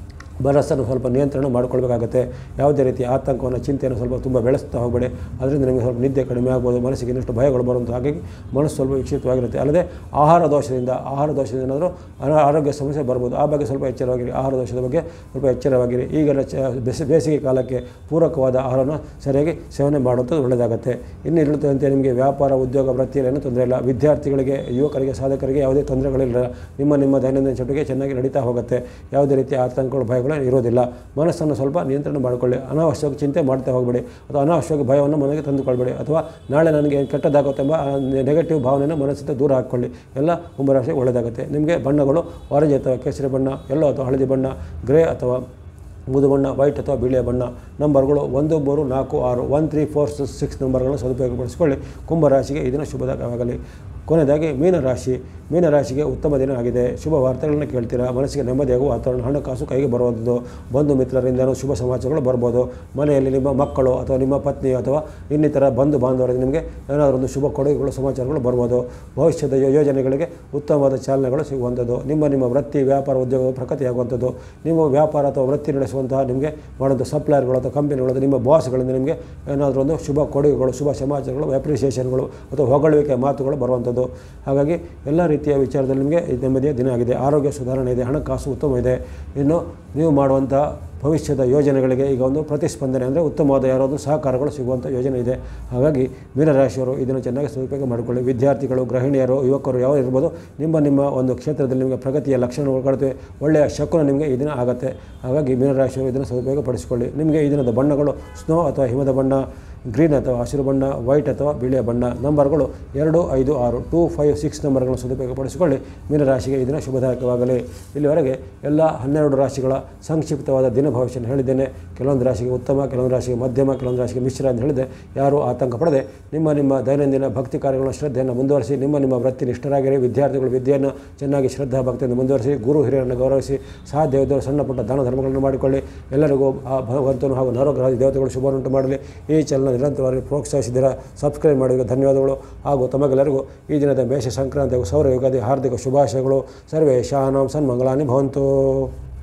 ಮನಸ್ಸನ್ನು ಸ್ವಲ್ಪ ನಿಯಂತ್ರಣ ಮಾಡ್ಕೊಳ್ಬೇಕಾಗತ್ತೆ ಯಾವುದೇ ರೀತಿ ಆತಂಕವನ್ನು ಚಿಂತೆಯನ್ನು ಸ್ವಲ್ಪ ತುಂಬ ಬೆಳೆಸ್ತಾ ಹೋಗಬೇಡಿ ಅದರಿಂದ ನಿಮಗೆ ಸ್ವಲ್ಪ ನಿದ್ದೆ ಕಡಿಮೆ ಆಗ್ಬೋದು ಮನಸ್ಸಿಗೆ ಇನ್ನಷ್ಟು ಭಯಗಳು ಬರುವಂಥ ಹಾಗಾಗಿ ಮನಸ್ಸು ಸ್ವಲ್ಪ ವಿಕ್ಷಿಪ್ತವಾಗಿರುತ್ತೆ ಅಲ್ಲದೆ ಆಹಾರ ದೋಷದಿಂದ ಆಹಾರ ದೋಷದಿಂದ ಏನಾದರೂ ಅನ- ಆರೋಗ್ಯ ಸಮಸ್ಯೆ ಬರ್ಬೋದು ಆ ಬಗ್ಗೆ ಸ್ವಲ್ಪ ಎಚ್ಚರವಾಗಿರಿ ಆಹಾರ ದೋಷದ ಬಗ್ಗೆ ಸ್ವಲ್ಪ ಎಚ್ಚರವಾಗಿರಿ ಈಗೆಲ್ಲ ಚ ಬೇಸಿ ಬೇಸಿಗೆ ಕಾಲಕ್ಕೆ ಪೂರಕವಾದ ಆಹಾರವನ್ನು ಸರಿಯಾಗಿ ಸೇವನೆ ಮಾಡುವಂಥದ್ದು ಒಳ್ಳೆಯದಾಗುತ್ತೆ ಇನ್ನು ಇರುತ್ತಂತೆ ನಿಮಗೆ ವ್ಯಾಪಾರ ಉದ್ಯೋಗ ವೃತ್ತಿಯಲ್ಲಿ ಏನೂ ತೊಂದರೆ ಇಲ್ಲ ವಿದ್ಯಾರ್ಥಿಗಳಿಗೆ ಯುವಕರಿಗೆ ಸಾಧಕರಿಗೆ ಯಾವುದೇ ತೊಂದರೆಗಳಿಲ್ಲ ನಿಮ್ಮ ನಿಮ್ಮ ದೈನಂದಿನ ಚಟುವಟಿಕೆ ಚೆನ್ನಾಗಿ ನಡೀತಾ ಹೋಗುತ್ತೆ ಯಾವುದೇ ರೀತಿಯ ಆತಂಕಗಳು ಭಯಗಳು ಇರೋದಿಲ್ಲ ಮನಸ್ಸನ್ನು ಸ್ವಲ್ಪ ನಿಯಂತ್ರಣ ಮಾಡಿಕೊಳ್ಳಿ ಅನಾವಶ್ಯಕ ಚಿಂತೆ ಮಾಡ್ತಾ ಹೋಗಬೇಡಿ ಅಥವಾ ಅನಾವಶ್ಯಕ ಭಯವನ್ನು ಮನೆಗೆ ತಂದುಕೊಳ್ಬೇಡಿ ಅಥವಾ ನಾಳೆ ನನಗೆ ಕೆಟ್ಟದಾಗುತ್ತೆ ಎಂಬ ನೆಗೆಟಿವ್ ಭಾವನೆಯನ್ನು ಮನಸ್ಸಿಂದ ದೂರ ಹಾಕ್ಕೊಳ್ಳಿ ಎಲ್ಲ ಕುಂಭರಾಶಿ ಒಳ್ಳೆಯದಾಗುತ್ತೆ ನಿಮಗೆ ಬಣ್ಣಗಳು ಆರೆಂಜ್ ಅಥವಾ ಕೇಸರಿ ಬಣ್ಣ ಎಲ್ಲೋ ಅಥವಾ ಹಳದಿ ಬಣ್ಣ ಗ್ರೇ ಅಥವಾ ಬೂದು ಬಣ್ಣ ವೈಟ್ ಅಥವಾ ಬಿಳಿಯ ಬಣ್ಣ ನಂಬರ್ಗಳು ಒಂದು ಮೂರು ನಾಲ್ಕು ಆರು ಒನ್ ತ್ರೀ ಫೋರ್ ಸಿಕ್ಸ್ ನಂಬರ್ಗಳನ್ನು ಸದುಪಯೋಗಪಡಿಸಿಕೊಳ್ಳಿ ಕುಂಭರಾಶಿಗೆ ಈ ದಿನ ಶುಭದಾಯಕವಾಗಲಿ ಕೊನೆಯದಾಗಿ ಮೀನರಾಶಿ ಮೀನರಾಶಿಗೆ ಉತ್ತಮ ದಿನ ಆಗಿದೆ ಶುಭ ವಾರ್ತೆಗಳನ್ನು ಕೇಳ್ತೀರಾ ಮನಸ್ಸಿಗೆ ನೆಮ್ಮದಿಯಾಗುವ ವಾತಾವರಣ ಹಣಕಾಸು ಕೈಗೆ ಬರುವಂಥದ್ದು ಬಂಧು ಮಿತ್ರರಿಂದನೂ ಶುಭ ಸಮಾಚಾರಗಳು ಬರ್ಬೋದು ಮನೆಯಲ್ಲಿ ನಿಮ್ಮ ಮಕ್ಕಳು ಅಥವಾ ನಿಮ್ಮ ಪತ್ನಿ ಅಥವಾ ಇನ್ನಿತರ ಬಂಧು ಬಾಂಧವರಿಗೆ ನಿಮಗೆ ಏನಾದರೂ ಒಂದು ಶುಭ ಕೊಡುಗೆಗಳು ಸಮಾಚಾರಗಳು ಬರ್ಬೋದು ಭವಿಷ್ಯದ ಯೋ- ಯೋಜನೆಗಳಿಗೆ ಉತ್ತಮವಾದ ಚಾಲನೆಗಳು ಸಿಗುವಂಥದ್ದು ನಿಮ್ಮ ನಿಮ್ಮ ವೃತ್ತಿ ವ್ಯಾಪಾರ ಉದ್ಯೋಗ ಪ್ರಗತಿಯಾಗುವಂಥದ್ದು ನಿಮ್ಮ ವ್ಯಾಪಾರ ಅಥವಾ ವೃತ್ತಿ ನಡೆಸುವಂತಹ ನಿಮಗೆ ಮಾಡುವಂಥ ಸಪ್ಲೈಯರ್ಗಳು ಅಥವಾ ಕಂಪನಿಗಳು ಅಥವಾ ನಿಮ್ಮ ಬಾಸ್ಗಳಿಂದ ನಿಮಗೆ ಏನಾದರೂ ಒಂದು ಶುಭ ಕೊಡುಗೆಗಳು ಶುಭ ಸಮಾಚಾರಗಳು ಅಪ್ರಿಸಿಯೇಷನ್ಗಳು ಅಥವಾ ಹೊಗಳುವಿಕೆ ಮಾತುಗಳು ಬರುವಂಥದ್ದು ಹಾಗಾಗಿ ಎಲ್ಲ ರೀತಿಯ ವಿಚಾರದಲ್ಲಿ ನಿಮಗೆ ಇದು ನೆಮ್ಮದಿಯ ದಿನ ಆಗಿದೆ ಆರೋಗ್ಯ ಸುಧಾರಣೆ ಇದೆ ಹಣಕಾಸು ಉತ್ತಮ ಇದೆ ಇನ್ನು ನೀವು ಮಾಡುವಂಥ ಭವಿಷ್ಯದ ಯೋಜನೆಗಳಿಗೆ ಈಗ ಒಂದು ಪ್ರತಿಸ್ಪಂದನೆ ಅಂದರೆ ಉತ್ತಮವಾದ ಯಾರಾದರೂ ಸಹಕಾರಗಳು ಸಿಗುವಂಥ ಯೋಜನೆ ಇದೆ ಹಾಗಾಗಿ ಮೀನರಾಶಿಯವರು ಇದನ್ನು ಚೆನ್ನಾಗಿ ಸದುಪಯೋಗ ಮಾಡಿಕೊಳ್ಳಿ ವಿದ್ಯಾರ್ಥಿಗಳು ಗೃಹಿಣಿಯರು ಯುವಕರು ಯಾವ ಇರ್ಬೋದು ನಿಮ್ಮ ನಿಮ್ಮ ಒಂದು ಕ್ಷೇತ್ರದಲ್ಲಿ ನಿಮಗೆ ಪ್ರಗತಿಯ ಲಕ್ಷಣಗಳು ಕಾಣುತ್ತವೆ ಒಳ್ಳೆಯ ಶಕುನ ನಿಮಗೆ ಈ ದಿನ ಆಗುತ್ತೆ ಹಾಗಾಗಿ ಮೀನರಾಶಿಯವರು ಇದನ್ನು ಸದುಪಯೋಗ ಪಡಿಸಿಕೊಳ್ಳಿ ನಿಮಗೆ ಈ ದಿನದ ಬಣ್ಣಗಳು ಸ್ನೋ ಅಥವಾ ಹಿಮದ ಬಣ್ಣ ಗ್ರೀನ್ ಅಥವಾ ಹಸಿರು ಬಣ್ಣ ವೈಟ್ ಅಥವಾ ಬಿಳಿಯ ಬಣ್ಣ ನಂಬರ್ಗಳು ಎರಡು ಐದು ಆರು ಟೂ ಫೈವ್ ಸಿಕ್ಸ್ ನಂಬರ್ಗಳನ್ನು ಸದುಪಯೋಗಪಡಿಸಿಕೊಳ್ಳಿ ಮೀನರಾಶಿಗೆ ಈ ದಿನ ಶುಭದಾಯಕವಾಗಲಿ ಇಲ್ಲಿವರೆಗೆ ಎಲ್ಲ ಹನ್ನೆರಡು ರಾಶಿಗಳ ಸಂಕ್ಷಿಪ್ತವಾದ ದಿನ ಭವಿಷ್ಯನ ಹೇಳಿದ್ದೇನೆ ಕೆಲವೊಂದು ರಾಶಿಗೆ ಉತ್ತಮ ಕೆಲವೊಂದು ರಾಶಿಗೆ ಮಧ್ಯಮ ಕೆಲವೊಂದು ರಾಶಿಗೆ ಮಿಶ್ರ ಅಂತ ಹೇಳಿದೆ ಯಾರೂ ಆತಂಕ ಪಡದೆ ನಿಮ್ಮ ನಿಮ್ಮ ದೈನಂದಿನ ಭಕ್ತಿ ಕಾರ್ಯಗಳನ್ನು ಶ್ರದ್ಧೆಯನ್ನು ಮುಂದುವರಿಸಿ ನಿಮ್ಮ ನಿಮ್ಮ ವೃತ್ತಿ ನಿಷ್ಠರಾಗಿರಿ ವಿದ್ಯಾರ್ಥಿಗಳು ವಿದ್ಯೆಯನ್ನು ಚೆನ್ನಾಗಿ ಶ್ರದ್ಧಾ ಭಕ್ತಿಯಿಂದ ಮುಂದುವರಿಸಿ ಗುರು ಹಿರಿಯರನ್ನು ಗೌರವಿಸಿ ಸಾಧ್ಯ ಇದ್ದವರು ಸಣ್ಣ ಪುಟ್ಟ ದಾನ ಧರ್ಮಗಳನ್ನು ಮಾಡಿಕೊಳ್ಳಿ ಎಲ್ಲರಿಗೂ ಆ ಭಗವಂತನು ಹಾಗೂ ನವಗ್ರಹ ದೇವತೆಗಳು ಶುಭವನ್ನುಂಟು ಮಾಡಲಿ ಈ ಚಾನಲ್ ನಿರಂತರವಾಗಿ ಪ್ರೋತ್ಸಾಹಿಸಿದ್ದೀರಾ ಸಬ್ಸ್ಕ್ರೈಬ್ ಮಾಡಿದ ಧನ್ಯವಾದಗಳು ಹಾಗೂ ತಮಗೆಲ್ಲರಿಗೂ ಈ ದಿನದ ಮೇಷ ಸಂಕ್ರಾಂತಿ ಹಾಗೂ ಸೌರ ಯುಗಾದಿ ಹಾರ್ದಿಕ ಶುಭಾಶಯಗಳು ಸರ್ವೇ ಶಾನಾಂ ಸನ್ಮಂಗಲಾನಿ ಭವಂತು